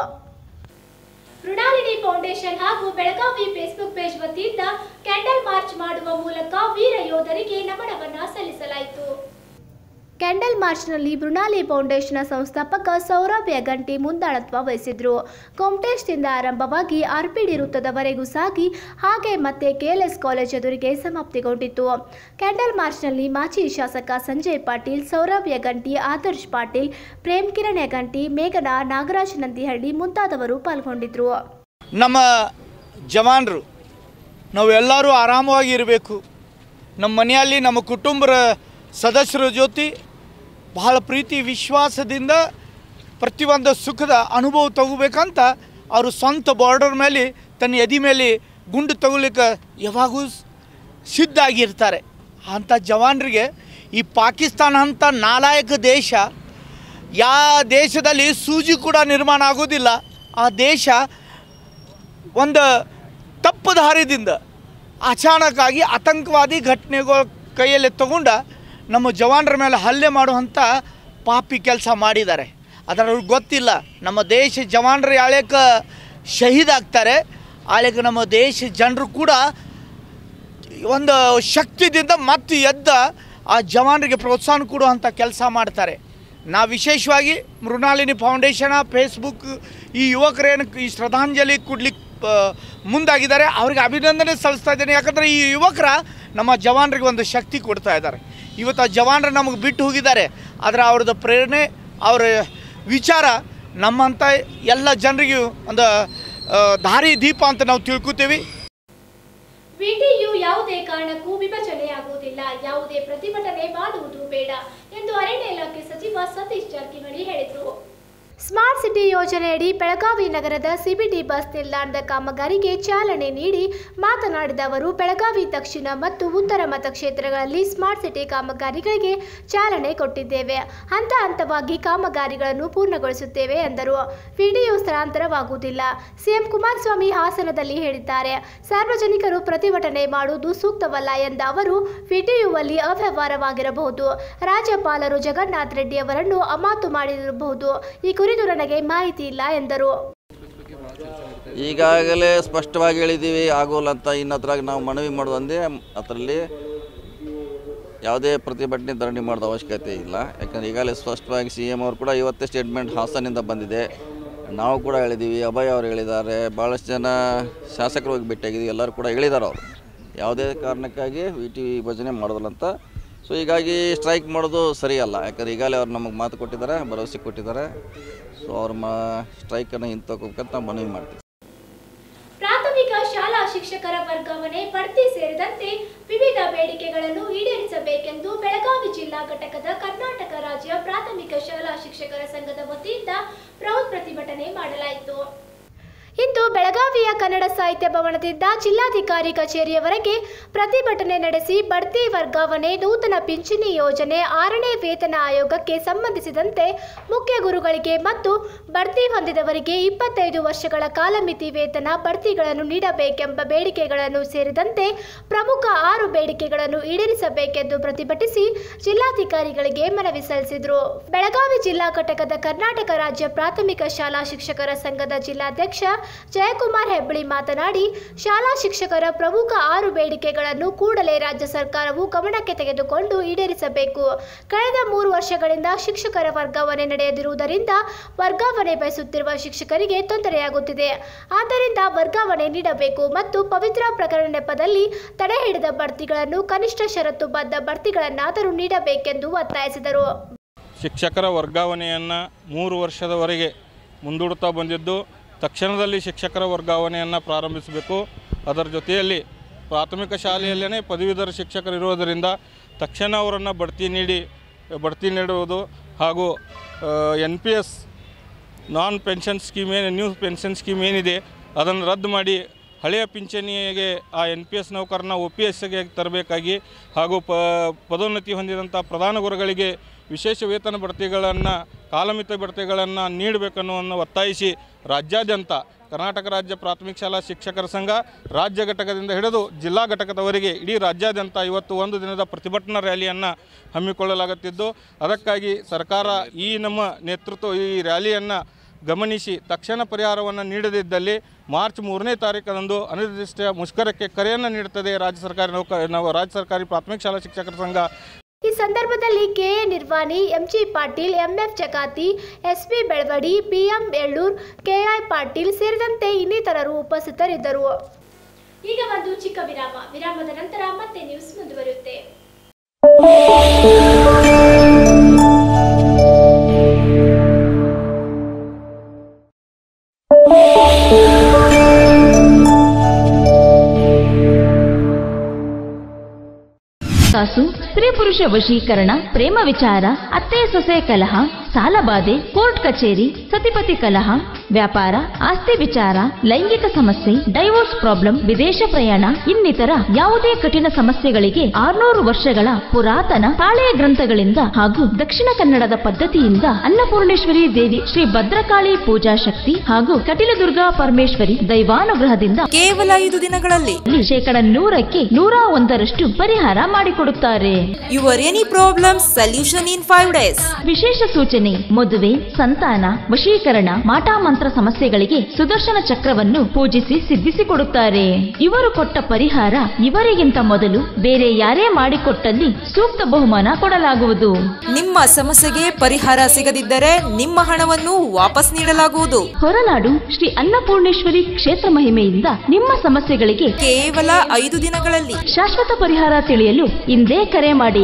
ಮೃಣಾಲಿನಿ ಫೌಂಡೇಶನ್ ಹಾಗೂ ಬೆಳಗಾವಿ ಫೇಸ್ಬುಕ್ ಪೇಜ್ ವತಿಯಿಂದ ಕ್ಯಾಂಡಲ್ ಮಾರ್ಚ್ ಮಾಡುವ ಮೂಲಕ ವೀರ ಯೋಧರಿಗೆ ನಮನವನ್ನ ಸಲ್ಲಿಸಲಾಯಿತು ಕ್ಯಾಂಡಲ್ ಮಾರ್ಚ್ನಲ್ಲಿ ಮೃಣಾಲಿ ಫೌಂಡೇಶನ್ ಸಂಸ್ಥಾಪಕ ಸೌರಭ್ ಯಗಂಟಿ ಮುಂದಾಳತ್ವ ವಹಿಸಿದ್ರು ಕೊಮಟೇಶ್ನಿಂದ ಆರಂಭವಾಗಿ ಆರ್ಪಿಡಿ ವೃತ್ತದವರೆಗೂ ಸಾಗಿ ಹಾಗೆ ಮತ್ತೆ ಕೆಎಲ್ಎಸ್ ಕಾಲೇಜ್ ಎದುರಿಗೆ ಸಮಾಪ್ತಿಗೊಂಡಿತು ಕ್ಯಾಂಡಲ್ ಮಾರ್ಚ್ನಲ್ಲಿ ಮಾಜಿ ಶಾಸಕ ಸಂಜಯ್ ಪಾಟೀಲ್ ಸೌರಭ್ ಯಗಂಟಿ ಆದರ್ಶ್ ಪಾಟೀಲ್ ಪ್ರೇಮ್ ಕಿರಣ್ ಯಗಂಟಿ ಮೇಘನಾ ನಾಗರಾಜ್ ನಂದಿಹಳ್ಳಿ ಮುಂತಾದವರು ಪಾಲ್ಗೊಂಡಿದ್ರು ನಮ್ಮ ಜವಾನರು ನಾವೆಲ್ಲರೂ ಆರಾಮವಾಗಿ ಇರಬೇಕು ನಮ್ಮ ಮನೆಯಲ್ಲಿ ನಮ್ಮ ಕುಟುಂಬದ ಸದಸ್ಯರ ಜೊತೆ ಬಹಳ ಪ್ರೀತಿ ವಿಶ್ವಾಸದಿಂದ ಪ್ರತಿಯೊಂದು ಸುಖದ ಅನುಭವ ತಗೋಬೇಕಂತ ಅವರು ಸ್ವಂತ ಬಾರ್ಡರ್ ಮೇಲೆ ತನ್ನ ಎದೆ ಮೇಲೆ ಗುಂಡು ತಗೊಲಿಕ್ಕೆ ಯಾವಾಗೂ ಸಿದ್ಧ ಆಗಿರ್ತಾರೆ ಅಂಥ ಜವಾನರಿಗೆ ಈ ಪಾಕಿಸ್ತಾನ ಅಂತ ನಾಲಾಯಕ ದೇಶ ಯಾವ ದೇಶದಲ್ಲಿ ಸೂಜಿ ಕೂಡ ನಿರ್ಮಾಣ ಆಗೋದಿಲ್ಲ ಆ ದೇಶ ಒಂದು ತಪ್ಪು ದಾರಿದಿಂದ ಅಚಾನಕ್ಕಾಗಿ ಆತಂಕವಾದಿ ಘಟನೆಗಳ ಕೈಯಲ್ಲಿ ತಗೊಂಡ ನಮ್ಮ ಜವಾನರ ಮೇಲೆ ಹಲ್ಲೆ ಮಾಡುವಂಥ ಪಾಪಿ ಕೆಲಸ ಮಾಡಿದ್ದಾರೆ ಅದರ ಅವ್ರಿಗೆ ಗೊತ್ತಿಲ್ಲ ನಮ್ಮ ದೇಶ ಜವಾನರು ಯಾಳ್ಯಾಕ ಶಹೀದ್ ಆಗ್ತಾರೆ ಆಳ್ಯಾಕ ನಮ್ಮ ದೇಶ ಜನರು ಕೂಡ ಒಂದು ಶಕ್ತಿದಿಂದ ಮತ್ತೆ ಎದ್ದ ಆ ಜವಾನರಿಗೆ ಪ್ರೋತ್ಸಾಹ ಕೊಡುವಂಥ ಕೆಲಸ ಮಾಡ್ತಾರೆ ನಾ ವಿಶೇಷವಾಗಿ ಮೃಣಾಲಿನಿ ಫೌಂಡೇಶನ ಫೇಸ್ಬುಕ್ ಈ ಯುವಕರೇನು ಈ ಶ್ರದ್ಧಾಂಜಲಿ ಕೊಡ್ಲಿಕ್ಕೆ ಮುಂದಾಗಿದ್ದಾರೆ ಅವ್ರಿಗೆ ಅಭಿನಂದನೆ ಸಲ್ಲಿಸ್ತಾ ಇದ್ದೇನೆ ಯಾಕಂದರೆ ಈ ಯುವಕರ ನಮ್ಮ ಜವಾನರಿಗೆ ಒಂದು ಶಕ್ತಿ ಕೊಡ್ತಾ ಇದ್ದಾರೆ ಇವತ್ತು ಆ ಜವಾನರು ನಮಗೆ ಬಿಟ್ಟು ಹೋಗಿದ್ದಾರೆ ಆದರೆ ಅವ್ರದ್ದು ಪ್ರೇರಣೆ ಅವರ ವಿಚಾರ ನಮ್ಮಂಥ ಎಲ್ಲ ಜನರಿಗೂ ಒಂದು ಆ, ದಾರಿ ದೀಪ ಅಂತ ನಾವು ತಿಳ್ಕೊತೀವಿ ವಿಟಿಯು ಯಾವುದೇ ಕಾರಣಕ್ಕೂ ವಿಭಜನೆಯಾಗುವುದಿಲ್ಲ ಯಾವುದೇ ಪ್ರತಿಭಟನೆ ಮಾಡುವುದು ಬೇಡ ಎಂದು ಅರಣ್ಯ ಇಲಾಖೆ ಸಚಿವ ಸತೀಶ್ ಜಾರಕಿಹೊಳಿ ಹೇಳಿದರು ಸ್ಮಾರ್ಟ್ ಸಿಟಿ ಯೋಜನೆಯಡಿ ಬೆಳಗಾವಿ ನಗರದ ಸಿಬಿಟಿ ಬಸ್ ನಿಲ್ದಾಣದ ಕಾಮಗಾರಿಗೆ ಚಾಲನೆ ನೀಡಿ ಮಾತನಾಡಿದ ಅವರು ಬೆಳಗಾವಿ ದಕ್ಷಿಣ ಮತ್ತು ಉತ್ತರ ಮತಕ್ಷೇತ್ರಗಳಲ್ಲಿ ಸ್ಮಾರ್ಟ್ ಸಿಟಿ ಕಾಮಗಾರಿಗಳಿಗೆ ಚಾಲನೆ ಕೊಟ್ಟಿದ್ದೇವೆ ಹಂತ ಹಂತವಾಗಿ ಕಾಮಗಾರಿಗಳನ್ನು ಪೂರ್ಣಗೊಳಿಸುತ್ತೇವೆ ಎಂದರು ವಿಡಿಯೋ ಸ್ಥಳಾಂತರವಾಗುವುದಿಲ್ಲ ಸಿಎಂ ಕುಮಾರಸ್ವಾಮಿ ಹಾಸನದಲ್ಲಿ ಹೇಳಿದ್ದಾರೆ ಸಾರ್ವಜನಿಕರು ಪ್ರತಿಭಟನೆ ಮಾಡುವುದು ಸೂಕ್ತವಲ್ಲ ಎಂದ ಅವರು ವಿಡಿಯುವಲ್ಲಿ ಅವ್ಯವಹಾರವಾಗಿರಬಹುದು ರಾಜ್ಯಪಾಲರು ಜಗನ್ನಾಥ್ ರೆಡ್ಡಿ ಅವರನ್ನು ಅಮಾತು ಮಾಡಿರಬಹುದು ಈ ಕುರಿತು ನನಗೆ ಮಾಹಿತಿ ಇಲ್ಲ ಎಂದರು ಈಗಾಗಲೇ ಸ್ಪಷ್ಟವಾಗಿ ಹೇಳಿದ್ದೀವಿ ಆಗೋಲ್ಲ ಅಂತ ಇನ್ನು ಅದ್ರಾಗ ನಾವು ಮನವಿ ಮಾಡೋದು ಒಂದೇ ಅದರಲ್ಲಿ ಯಾವುದೇ ಪ್ರತಿಭಟನೆ ಧರಣಿ ಮಾಡೋದು ಅವಶ್ಯಕತೆ ಇಲ್ಲ ಯಾಕಂದರೆ ಈಗಾಗಲೇ ಸ್ಪಷ್ಟವಾಗಿ ಸಿ ಎಮ್ ಅವರು ಕೂಡ ಇವತ್ತೇ ಸ್ಟೇಟ್ಮೆಂಟ್ ಹಾಸನಿಂದ ಬಂದಿದೆ ನಾವು ಕೂಡ ಹೇಳಿದ್ದೀವಿ ಅಭಯ್ ಅವರು ಹೇಳಿದ್ದಾರೆ ಭಾಳಷ್ಟು ಜನ ಶಾಸಕರು ಹೋಗಿ ಭೇಟಿಯಾಗಿದ್ದೀವಿ ಎಲ್ಲರೂ ಕೂಡ ಹೇಳಿದ್ದಾರೆ ಅವರು ಯಾವುದೇ ಕಾರಣಕ್ಕಾಗಿ ವಿ ಟಿ ವಿಭಜನೆ ಮಾಡೋದಿಲ್ಲ ಅಂತ ಸೊ ಹೀಗಾಗಿ ಸ್ಟ್ರೈಕ್ ಮಾಡೋದು ಸರಿಯಲ್ಲ ಯಾಕಂದ್ರೆ ಈಗಾಗಲೇ ಅವ್ರು ನಮಗೆ ಮಾತು ಕೊಟ್ಟಿದ್ದಾರೆ ಭರವಸೆ ಕೊಟ್ಟಿದ್ದಾರೆ ಸೊ ಅವ್ರ ಮಾ ಸ್ಟ್ರೈಕನ್ನು ಹಿಂತಕೋಬೇಕಂತ ನಾವು ಮನವಿ ಮಾಡ್ತೀವಿ ಪ್ರಾಥಮಿಕ ಶಾಲಾ ಶಿಕ್ಷಕರ ವರ್ಗಾವಣೆ ಬಡ್ತಿ ಸೇರಿದಂತೆ ವಿವಿಧ ಬೇಡಿಕೆಗಳನ್ನು ಈಡೇರಿಸಬೇಕೆಂದು ಬೆಳಗಾವಿ ಜಿಲ್ಲಾ ಘಟಕದ ಕರ್ನಾಟಕ ರಾಜ್ಯ ಪ್ರಾಥಮಿಕ ಶಾಲಾ ಶಿಕ್ಷಕರ ಸಂಘದ ವತಿಯಿಂದ ಬೃಹತ್ ಪ್ರತಿಭಟನೆ ಮಾಡಲಾಯಿತು ಇಂದು ಬೆಳಗಾವಿಯ ಕನ್ನಡ ಸಾಹಿತ್ಯ ಭವನದಿಂದ ಜಿಲ್ಲಾಧಿಕಾರಿ ಕಚೇರಿಯವರೆಗೆ ಪ್ರತಿಭಟನೆ ನಡೆಸಿ ಬಡ್ತಿ ವರ್ಗಾವಣೆ ನೂತನ ಪಿಂಚಣಿ ಯೋಜನೆ ಆರನೇ ವೇತನ ಆಯೋಗಕ್ಕೆ ಸಂಬಂಧಿಸಿದಂತೆ ಮುಖ್ಯ ಗುರುಗಳಿಗೆ ಮತ್ತು ಬಡ್ತಿ ಹೊಂದಿದವರಿಗೆ ಇಪ್ಪತ್ತೈದು ವರ್ಷಗಳ ಕಾಲಮಿತಿ ವೇತನ ಬಡ್ತಿಗಳನ್ನು ನೀಡಬೇಕೆಂಬ ಬೇಡಿಕೆಗಳನ್ನು ಸೇರಿದಂತೆ ಪ್ರಮುಖ ಆರು ಬೇಡಿಕೆಗಳನ್ನು ಈಡೇರಿಸಬೇಕೆಂದು ಪ್ರತಿಭಟಿಸಿ ಜಿಲ್ಲಾಧಿಕಾರಿಗಳಿಗೆ ಮನವಿ ಸಲ್ಲಿಸಿದರು ಬೆಳಗಾವಿ ಜಿಲ್ಲಾ ಘಟಕದ ಕರ್ನಾಟಕ ರಾಜ್ಯ ಪ್ರಾಥಮಿಕ ಶಾಲಾ ಶಿಕ್ಷಕರ ಸಂಘದ ಜಿಲ್ಲಾಧ್ಯಕ್ಷ ಜಯಕುಮಾರ್ ಹೆಬ್ಬಳಿ ಮಾತನಾಡಿ ಶಾಲಾ ಶಿಕ್ಷಕರ ಪ್ರಮುಖ ಆರು ಬೇಡಿಕೆಗಳನ್ನು ಕೂಡಲೇ ರಾಜ್ಯ ಸರ್ಕಾರವು ಗಮನಕ್ಕೆ ತೆಗೆದುಕೊಂಡು ಈಡೇರಿಸಬೇಕು ಕಳೆದ ಮೂರು ವರ್ಷಗಳಿಂದ ಶಿಕ್ಷಕರ ವರ್ಗಾವಣೆ ನಡೆಯದಿರುವುದರಿಂದ ವರ್ಗಾವಣೆ ಬಯಸುತ್ತಿರುವ ಶಿಕ್ಷಕರಿಗೆ ತೊಂದರೆಯಾಗುತ್ತಿದೆ ಆದ್ದರಿಂದ ವರ್ಗಾವಣೆ ನೀಡಬೇಕು ಮತ್ತು ಪವಿತ್ರ ಪ್ರಕರಣ ನೆಪದಲ್ಲಿ ತಡೆ ಹಿಡಿದ ಬಡ್ತಿಗಳನ್ನು ಕನಿಷ್ಠ ಷರತ್ತುಬದ್ಧ ಬಡ್ತಿಗಳನ್ನಾದರೂ ನೀಡಬೇಕೆಂದು ಒತ್ತಾಯಿಸಿದರು ಶಿಕ್ಷಕರ ವರ್ಗಾವಣೆಯನ್ನು ಮೂರು ವರ್ಷದವರೆಗೆ ಮುಂದೂಡುತ್ತಾ ಬಂದಿದ್ದು ತಕ್ಷಣದಲ್ಲಿ ಶಿಕ್ಷಕರ ವರ್ಗಾವಣೆಯನ್ನು ಪ್ರಾರಂಭಿಸಬೇಕು ಅದರ ಜೊತೆಯಲ್ಲಿ ಪ್ರಾಥಮಿಕ ಶಾಲೆಯಲ್ಲೇ ಪದವೀಧರ ಶಿಕ್ಷಕರು ಇರೋದರಿಂದ ತಕ್ಷಣ ಅವರನ್ನು ಬಡ್ತಿ ನೀಡಿ ಬಡ್ತಿ ನೀಡುವುದು ಹಾಗೂ N P S non pension scheme ಏನು ನ್ಯೂ ಪೆನ್ಷನ್ ಸ್ಕೀಮ್ ಏನಿದೆ ಅದನ್ನು ರದ್ದು ಮಾಡಿ ಹಳೆಯ ಪಿಂಚಣಿಗೆ ಆ ಎನ್ ಪಿ ಎಸ್ ನೌಕರನ ಒ ಪಿ ಎಸ್ಗೆ ತರಬೇಕಾಗಿ ಹಾಗೂ ಪ ಪದೋನ್ನತಿ ಹೊಂದಿದಂಥ ಪ್ರಧಾನ ಗುರುಗಳಿಗೆ ವಿಶೇಷ ವೇತನ ಬಡ್ತಿಗಳನ್ನು ಕಾಲಮಿತ ಬಡ್ತಿಗಳನ್ನು ನೀಡಬೇಕನ್ನುವನ್ನು ಒತ್ತಾಯಿಸಿ ರಾಜ್ಯಾದ್ಯಂತ ಕರ್ನಾಟಕ ರಾಜ್ಯ ಪ್ರಾಥಮಿಕ ಶಾಲಾ ಶಿಕ್ಷಕರ ಸಂಘ ರಾಜ್ಯ ಘಟಕದಿಂದ ಹಿಡಿದು ಜಿಲ್ಲಾ ಘಟಕದವರೆಗೆ ಇಡೀ ರಾಜ್ಯಾದ್ಯಂತ ಇವತ್ತು ಒಂದು ದಿನದ ಪ್ರತಿಭಟನಾ ರ್ಯಾಲಿಯನ್ನು ಹಮ್ಮಿಕೊಳ್ಳಲಾಗುತ್ತಿದ್ದು ಅದಕ್ಕಾಗಿ ಸರ್ಕಾರ ಈ ನಮ್ಮ ನೇತೃತ್ವ ಈ ರ್ಯಾಲಿಯನ್ನು ಗಮನಿಸಿ ತಕ್ಷಣ ಪರಿಹಾರವನ್ನು ನೀಡದಿದ್ದಲ್ಲಿ ಮಾರ್ಚ್ ಮೂರನೇ ತಾರೀಕದಂದು ಅನಿರ್ದಿಷ್ಟ ಮುಷ್ಕರಕ್ಕೆ ಕರೆಯನ್ನು ನೀಡುತ್ತದೆ ರಾಜ್ಯ ಸರ್ಕಾರಿ ನೌಕ ನಾವು ರಾಜ್ಯ ಸರ್ಕಾರಿ ಪ್ರಾಥಮಿಕ ಶಾಲಾ ಶಿಕ್ಷಕರ ಸಂಘ ಈ ಸಂದರ್ಭದಲ್ಲಿ KA Nirvani MG Patil MF Jagati SP Belavadi PM Ellur KI Patil ಸೇರಿದಂತೆ ಇನ್ನಿತರರು ಉಪಸ್ಥಿತರಿದ್ದರು ಈಗ ಒಂದು ಚಿಕ್ಕ ವಿರಾಮ ವಿರಾಮದ ನಂತರ ಮತ್ತೆ ನ್ಯೂಸ್ ಮುಂದುವರಿಯುತ್ತೆ ಕಾಸು ಸ್ತ್ರೀ ಪುರುಷ ವಶೀಕರಣ ಪ್ರೇಮ ವಿಚಾರ ಅತ್ತೆ ಸೊಸೆ ಕಲಹ ಸಾಲಬಾಧೆ ಕೋರ್ಟ್ ಕಚೇರಿ ಸತಿಪತಿ ಕಲಹ ವ್ಯಾಪಾರ ಆಸ್ತಿ ವಿಚಾರ ಲೈಂಗಿಕ ಸಮಸ್ಯೆ ಡೈವೋರ್ಸ್ ಪ್ರಾಬ್ಲಮ್ ವಿದೇಶ ಪ್ರಯಾಣ ಇನ್ನಿತರ ಯಾವುದೇ ಕಠಿಣ ಸಮಸ್ಯೆಗಳಿಗೆ ಆರ್ನೂರು ವರ್ಷಗಳ ಪುರಾತನ ತಾಳೆಯ ಗ್ರಂಥಗಳಿಂದ ಹಾಗೂ ದಕ್ಷಿಣ ಕನ್ನಡದ ಪದ್ಧತಿಯಿಂದ ಅನ್ನಪೂರ್ಣೇಶ್ವರಿ ದೇವಿ ಶ್ರೀ ಭದ್ರಕಾಳಿ ಪೂಜಾ ಶಕ್ತಿ ಹಾಗೂ ಕಟಿಲದುರ್ಗಾ ಪರಮೇಶ್ವರಿ ದೈವಾನುಗ್ರಹದಿಂದ ಕೇವಲ ಐದು ದಿನಗಳಲ್ಲಿ ಶೇಕಡ ನೂರಕ್ಕೆ ನೂರ ಒಂದರಷ್ಟು ಪರಿಹಾರ ಮಾಡಿಕೊಡುತ್ತಾರೆ your any problem solution in five days ವಿಶೇಷ ಸೂಚನೆ ಮದುವೆ ಸಂತಾನ ವಶೀಕರಣ ಮಾಟ ಮಾಟಮಂತ್ರ ಸಮಸ್ಯೆಗಳಿಗೆ ಸುದರ್ಶನ ಚಕ್ರವನ್ನು ಪೂಜಿಸಿ ಸಿದ್ಧಿಸಿಕೊಡುತ್ತಾರೆ ಇವರು ಕೊಟ್ಟ ಪರಿಹಾರ ಇವರಿಗಿಂತ ಮೊದಲು ಬೇರೆ ಯಾರೇ ಮಾಡಿಕೊಟ್ಟಲ್ಲಿ ಸೂಕ್ತ ಬಹುಮಾನ ಕೊಡಲಾಗುವುದು ನಿಮ್ಮ ಸಮಸ್ಯೆಗೆ ಪರಿಹಾರ ಸಿಗದಿದ್ದರೆ ನಿಮ್ಮ ಹಣವನ್ನು ವಾಪಸ್ ನೀಡಲಾಗುವುದು ಹೊರನಾಡು ಶ್ರೀ ಅನ್ನಪೂರ್ಣೇಶ್ವರಿ ಕ್ಷೇತ್ರ ಮಹಿಮೆಯಿಂದ ನಿಮ್ಮ ಸಮಸ್ಯೆಗಳಿಗೆ ಕೇವಲ ಐದು ದಿನಗಳಲ್ಲಿ ಶಾಶ್ವತ ಪರಿಹಾರ ತಿಳಿಯಲು ಇಂದೇ ಕರೆ ಮಾಡಿ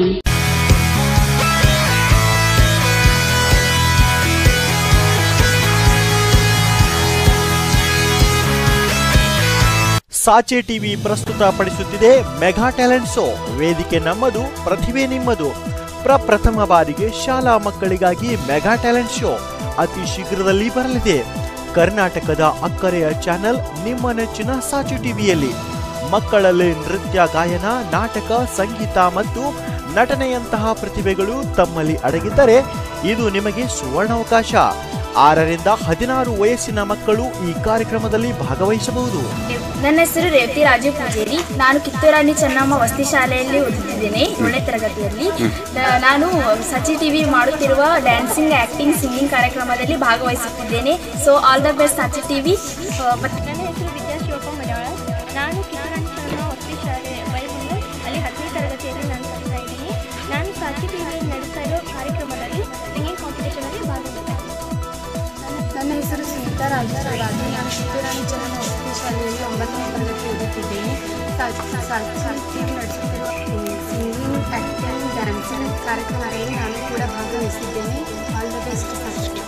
ಸಾಚೆ ಟಿವಿ ಪ್ರಸ್ತುತಪಡಿಸುತ್ತಿದೆ ಮೆಗಾ ಟ್ಯಾಲೆಂಟ್ ಶೋ ವೇದಿಕೆ ನಮ್ಮದು ಪ್ರತಿಭೆ ನಿಮ್ಮದು ಪ್ರಪ್ರಥಮ ಬಾರಿಗೆ ಶಾಲಾ ಮಕ್ಕಳಿಗಾಗಿ ಮೆಗಾ ಟ್ಯಾಲೆಂಟ್ ಶೋ ಅತಿ ಶೀಘ್ರದಲ್ಲಿ ಬರಲಿದೆ ಕರ್ನಾಟಕದ ಅಕ್ಕರೆಯ ಚಾನೆಲ್ ನಿಮ್ಮ ನೆಚ್ಚಿನ ಸಾಚು ಟಿವಿಯಲ್ಲಿ ಮಕ್ಕಳಲ್ಲಿ ನೃತ್ಯ ಗಾಯನ ನಾಟಕ ಸಂಗೀತ ಮತ್ತು ನಟನೆಯಂತಹ ಪ್ರತಿಭೆಗಳು ತಮ್ಮಲ್ಲಿ ಅಡಗಿದ್ದರೆ ಇದು ನಿಮಗೆ ಸುವರ್ಣಾವಕಾಶ ಆರರಿಂದ ಹದಿನಾರು ವಯಸ್ಸಿನ ಮಕ್ಕಳು ಈ ಕಾರ್ಯಕ್ರಮದಲ್ಲಿ ಭಾಗವಹಿಸಬಹುದು ನನ್ನ ಹೆಸರು ರೇವತಿ ರಾಜು ಪೂಜೇರಿ ನಾನು ಕಿತ್ತೂರಾಣಿ ಚೆನ್ನಮ್ಮ ವಸತಿ ಶಾಲೆಯಲ್ಲಿ ಓದುತ್ತಿದ್ದೇನೆ ಏಳನೇ ತರಗತಿಯಲ್ಲಿ ನ- ನಾನು ಸಚಿ ಟಿವಿ ಮಾಡುತ್ತಿರುವ ಡ್ಯಾನ್ಸಿಂಗ್ ಆಕ್ಟಿಂಗ್ ಸಿಂಗಿಂಗ್ ಕಾರ್ಯಕ್ರಮದಲ್ಲಿ ಭಾಗವಹಿಸುತ್ತಿದ್ದೇನೆ so all the best Sachi TV ನನ್ನ ಹೆಸರು ವಿದ್ಯಾ ಶಿವಪ್ಪ ಮಲಯಾಳ ನಾನು ಕಿತ್ತೂರಾಣಿ ಚೆನ್ನಮ್ಮ ವಸತಿ ಶಾಲೆ ಬೈಬಂಗಲ್ ಅಲ್ಲಿ ಹತ್ತನೇ ತರಗತಿಯಲ್ಲಿ ನಾನು ಕಲಿತಾ ಇದ್ದೀನಿ ನಾನು ಸಾಚಿ ಟಿವಿಯಲ್ಲಿ ನಡೆಸ್ತಾ ಇರೋ ಕಾರ್ಯಕ್ರಮದಲ್ಲಿ ಸಿಂಗಿಂಗ್ ಕಾಂಪಿಟೇಷನಲ್ಲಿ ಭಾಗವಹಿಸ್ತಾ ನನ್ನ ಹೆಸರು ಸುನೀತಾ ರಾಜರಾಜು ನಾನು ಕಿತ್ತೂರಾಣಿ ಚೆನ್ನಮ್ಮ ವಸತಿ ಶಾಲೆಯಲ್ಲಿ ಒಂಬತ್ತನೇ ತರಗತಿ ಓದುತ್ತಿದ್ದೇನೆ ಸಾಹಿತ್ಯ ನಡೆಸುತ್ತಿರುವ ಸಿಂಗಿಂಗ್ ಆ್ಯಕ್ಟಿಂಗ್ ಡ್ಯಾನ್ಸಿಂಗ್ ಕಾರ್ಯಕ್ರಮದಲ್ಲಿ ನಾನು ಕೂಡ ಭಾಗವಹಿಸಿದ್ದೇನೆ all the best first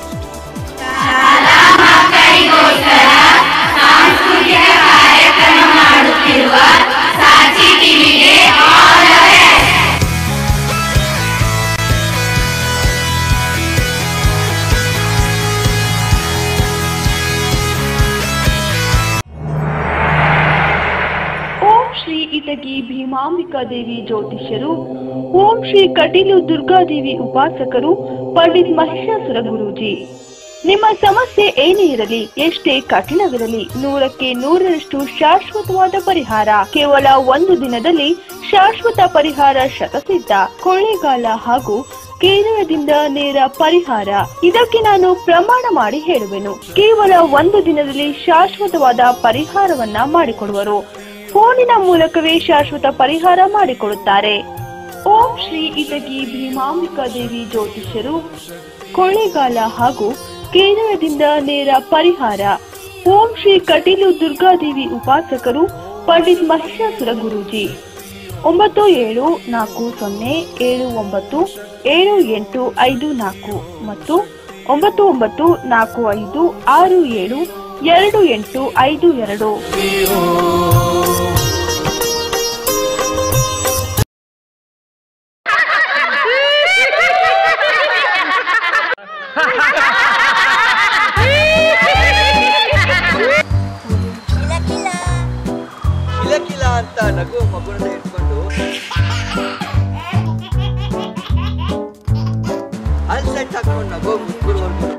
Om Shri Itagi Bhimambika Devi ಜ್ಯೋತಿಷ್ಯರು ಓಂ ಶ್ರೀ ಕಟೀಲು ದುರ್ಗಾದೇವಿ ಉಪಾಸಕರು ಪಂಡಿತ್ ಮಹಿಷಾಸುರ ಗುರೂಜಿ ನಿಮ್ಮ ಸಮಸ್ಯೆ ಏನೇ ಇರಲಿ ಎಷ್ಟೇ ಕಠಿಣವಿರಲಿ ನೂರಕ್ಕೆ ನೂರರಷ್ಟು ಶಾಶ್ವತವಾದ ಪರಿಹಾರ ಕೇವಲ ಒಂದು ದಿನದಲ್ಲಿ ಶಾಶ್ವತ ಪರಿಹಾರ ಶತಸಿದ್ಧ ಕೊಳ್ಳೇಗಾಲ ಹಾಗೂ ಕೇರಳದಿಂದ ನೇರ ಪರಿಹಾರ ಇದಕ್ಕೆ ನಾನು ಪ್ರಮಾಣ ಮಾಡಿ ಹೇಳುವೆನು ಕೇವಲ ಒಂದು ದಿನದಲ್ಲಿ ಶಾಶ್ವತವಾದ ಪರಿಹಾರವನ್ನ ಮಾಡಿಕೊಡುವರು ಫೋನಿನ ಮೂಲಕವೇ ಶಾಶ್ವತ ಪರಿಹಾರ ಮಾಡಿಕೊಡುತ್ತಾರೆ ಓಂ ಶ್ರೀ ಇಟಗಿ ಭೀಮಾಂಬಿಕಾ ದೇವಿ ಜ್ಯೋತಿಷ್ಯರು ಕೊಳ್ಳೇಗಾಲ ಹಾಗೂ ಕೇರಳದಿಂದ ನೇರ ಪರಿಹಾರ ಓಂ ಶ್ರೀ ಕಟೀಲು ದುರ್ಗಾದೇವಿ ಉಪಾಸಕರು ಪಂಡಿತ್ ಮಹಿಷಾಸುರ ಗುರೂಜಿ ಒಂಬತ್ತು ಏಳು ನಾಲ್ಕು ಸೊನ್ನೆ ಏಳು ಒಂಬತ್ತು ಏಳು ಎಂಟು ಐದು ನಾಲ್ಕು ಮತ್ತು ಒಂಬತ್ತು ಒಂಬತ್ತು ನಾಲ್ಕು ಐದು ಆರು ಏಳು ಎರಡು ಎಂಟು ಐದು ಎರಡು ಕಿಲಕಿಲ ಅಂತ ನಗು ಮಗುನ ಇಟ್ಕೊಂಡು ಅಲ್ಲಿ ಸೆಟ್ ಹಾಕೊಂಡು ನಗು ಮುಗ್ಗುಡ್ವರ್ಗು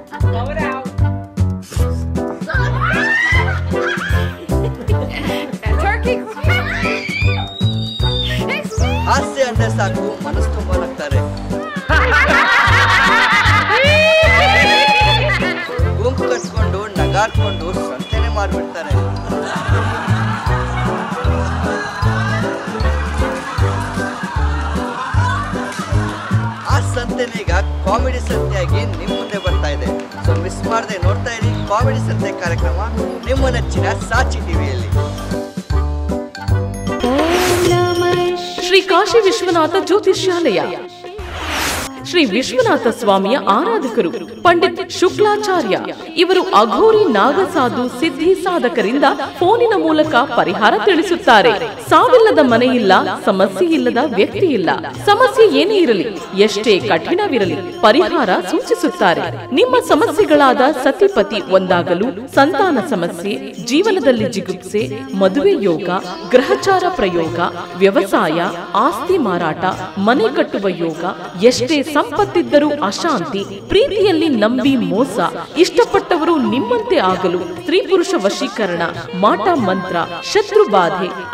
ಹಾಸ್ಯ ಅಂದ್ರೆ ಸಾಕು ಮನಸ್ಸು ತುಂಬ ನಗ್ತಾರೆ ಗುಂಪು ಕಟ್ಕೊಂಡು ನಗಾಡ್ಕೊಂಡು ಸಂತೆನೆ ಮಾಡ್ಬಿಡ್ತಾರೆ ಆ ಸಂತೆನೆ ಈಗ ಕಾಮಿಡಿ ಸಂತೆಯಾಗಿ ನಿಮ್ಮ ಮುಂದೆ ಬರ್ತಾ ಇದೆ ಸೊ ಮಿಸ್ ಮಾಡದೆ ನೋಡ್ತಾ ಇರಿ ಕಾಮಿಡಿ ಸಂತೆ ಕಾರ್ಯಕ್ರಮ ನಿಮ್ಮ ನೆಚ್ಚಿನ ಸಾಚಿ ಟಿವಿಯಲ್ಲಿ ಶ್ರೀ ಕಾಶಿ ವಿಶ್ವನಾಥ ಜ್ಯೋತಿಷ್ಯಾಲಯ ಶ್ರೀ ವಿಶ್ವನಾಥ ಸ್ವಾಮಿಯ ಆರಾಧಕರು ಪಂಡಿತ್ ಶುಕ್ಲಾಚಾರ್ಯ ಇವರು ಅಘೋರಿ ನಾಗಸಾಧು ಸಿದ್ಧಿ ಸಾಧಕರಿಂದ ಫೋನಿನ ಮೂಲಕ ಪರಿಹಾರ ತಿಳಿಸುತ್ತಾರೆ ಸಾವಿಲ್ಲದ ಮನೆ ಇಲ್ಲ ಸಮಸ್ಯೆ ಇಲ್ಲದ ವ್ಯಕ್ತಿ ಇಲ್ಲ ಸಮಸ್ಯೆ ಏನೇ ಇರಲಿ ಎಷ್ಟೇ ಕಠಿಣವಿರಲಿ ಪರಿಹಾರ ಸೂಚಿಸುತ್ತಾರೆ ನಿಮ್ಮ ಸಮಸ್ಯೆಗಳಾದ ಸತಿಪತಿ ಒಂದಾಗಲು ಸಂತಾನ ಸಮಸ್ಯೆ ಜೀವನದಲ್ಲಿ ಜಿಗುಪ್ಸೆ ಮದುವೆ ಯೋಗ ಗ್ರಹಚಾರ ಪ್ರಯೋಗ ವ್ಯವಸಾಯ ಆಸ್ತಿ ಮಾರಾಟ ಮನೆ ಕಟ್ಟುವ ಯೋಗ ಎಷ್ಟೇ ಸಂಪತ್ತಿದ್ದರೂ ಅಶಾಂತಿ ಪ್ರೀತಿಯಲ್ಲಿ ನಂಬಿ ಮೋಸ ಇಷ್ಟಪಟ್ಟವರು ನಿಮ್ಮಂತೆ ಆಗಲು ಸ್ತ್ರೀ ಪುರುಷ ವಶೀಕರಣ ಮಾಟ ಮಂತ್ರ ಶತ್ರು ಬಾಧೆ ಅಣ್ಣ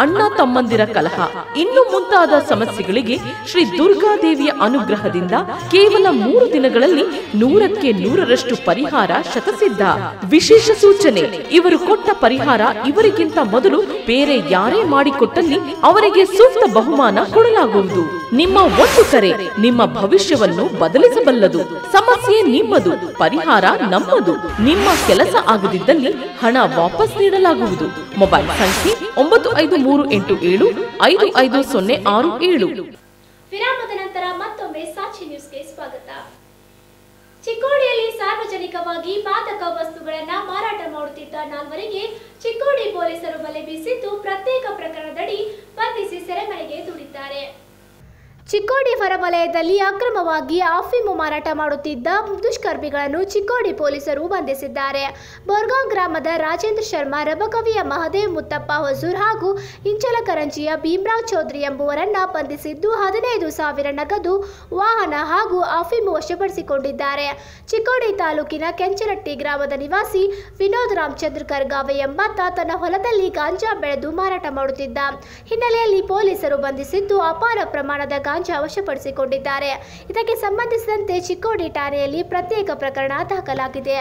ತಮ್ಮಂದಿರ ಕಲಹ ಇನ್ನು ಮುಂತಾದ ಸಮಸ್ಯೆಗಳಿಗೆ ಶ್ರೀ ದುರ್ಗಾದೇವಿಯ ಅನುಗ್ರಹದಿಂದ ಕೇವಲ ಮೂರು ದಿನಗಳಲ್ಲಿ ನೂರಕ್ಕೆ ನೂರರಷ್ಟು ಪರಿಹಾರ ಶತಸಿದ್ಧ ವಿಶೇಷ ಸೂಚನೆ ಇವರು ಕೊಟ್ಟ ಪರಿಹಾರ ಇವರಿಗಿಂತ ಮೊದಲು ಬೇರೆ ಯಾರೇ ಮಾಡಿಕೊಟ್ಟಲ್ಲಿ ಅವರಿಗೆ ಸೂಕ್ತ ಬಹುಮಾನ ಕೊಡಲಾಗುವುದು ನಿಮ್ಮ ಒಂದು ಕರೆ ನಿಮ್ಮ ಭವಿಷ್ಯವನ್ನು ಬದಲಿಸಬಲ್ಲದು ಸಮಸ್ಯೆ ನಿಮ್ಮದು ಪರಿಹಾರ ನಮ್ಮದು ನಿಮ್ಮ ಕೆಲಸ ಆಗದಿದ್ದಲ್ಲಿ ಹಣ ವಾಪಸ್ ನೀಡಲಾಗುವುದು ಮೊಬೈಲ್ ಸಂಖ್ಯೆ ಒಂಬತ್ತು ಐದು ಮೂರು ಎಂಟು ಏಳು ಐದು ಐದು ಸೊನ್ನೆ ಆರು ಏಳು ವಿರಾಮದ ನಂತರ ಮತ್ತೊಮ್ಮೆ ಸಾಕ್ಷಿ ನ್ಯೂಸ್ಗೆ ಸ್ವಾಗತ ಚಿಕ್ಕೋಡಿಯಲ್ಲಿ ಸಾರ್ವಜನಿಕವಾಗಿ ಮಾದಕ ವಸ್ತುಗಳನ್ನ ಮಾರಾಟ ಮಾಡುತ್ತಿದ್ದ ನಾಲ್ವರಿಗೆ ಚಿಕ್ಕೋಡಿ ಪೊಲೀಸರು ಬಲೆ ಬೀಸಿದ್ದು ಪ್ರತ್ಯೇಕ ಪ್ರಕರಣದಡಿ ಬಂಧಿಸಿ ಸೆರೆಮನೆಗೆ ದೂಡಿದ್ದಾರೆ ಚಿಕ್ಕೋಡಿ ಹೊರವಲಯದಲ್ಲಿ ಅಕ್ರಮವಾಗಿ ಅಫೀಮು ಮಾರಾಟ ಮಾಡುತ್ತಿದ್ದ ದುಷ್ಕರ್ಮಿಗಳನ್ನು ಚಿಕ್ಕೋಡಿ ಪೊಲೀಸರು ಬಂಧಿಸಿದ್ದಾರೆ ಬೋರ್ಗಾಂವ್ ಗ್ರಾಮದ ರಾಜೇಂದ್ರ ಶರ್ಮಾ ರಬಕವಿಯ ಮಹದೇವ್ ಮುತ್ತಪ್ಪ ಹೊಸೂರ್ ಹಾಗೂ ಇಂಚಲಕರಂಜಿಯ ಭೀಮ್ರಾವ್ ಚೌಧರಿ ಎಂಬುವರನ್ನ ಬಂಧಿಸಿದ್ದು ಹದಿನೈದು ಸಾವಿರ ನಗದು ವಾಹನ ಹಾಗೂ ಅಫೀಮು ವಶಪಡಿಸಿಕೊಂಡಿದ್ದಾರೆ ಚಿಕ್ಕೋಡಿ ತಾಲೂಕಿನ ಕೆಂಚರಟ್ಟಿ ಗ್ರಾಮದ ನಿವಾಸಿ ವಿನೋದ್ ರಾಮಚಂದ್ರ ಕರ್ಗಾವೆ ಎಂಬಾತ ತನ್ನ ಹೊಲದಲ್ಲಿ ಗಾಂಜಾ ಬೆಳೆದು ಮಾರಾಟ ಮಾಡುತ್ತಿದ್ದ ಹಿನ್ನೆಲೆಯಲ್ಲಿ ಪೊಲೀಸರು ಬಂಧಿಸಿದ್ದು ಅಪಾರ ಪ್ರಮಾಣದ ಗಾಂಜಾ ವಶಪಡಿಸಿಕೊಂಡಿದ್ದಾರೆ ಇದಕ್ಕೆ ಸಂಬಂಧಿಸಿದಂತೆ ಚಿಕ್ಕೋಡಿ ಠಾಣೆಯಲ್ಲಿ ಪ್ರತ್ಯೇಕ ಪ್ರಕರಣ ದಾಖಲಾಗಿದೆ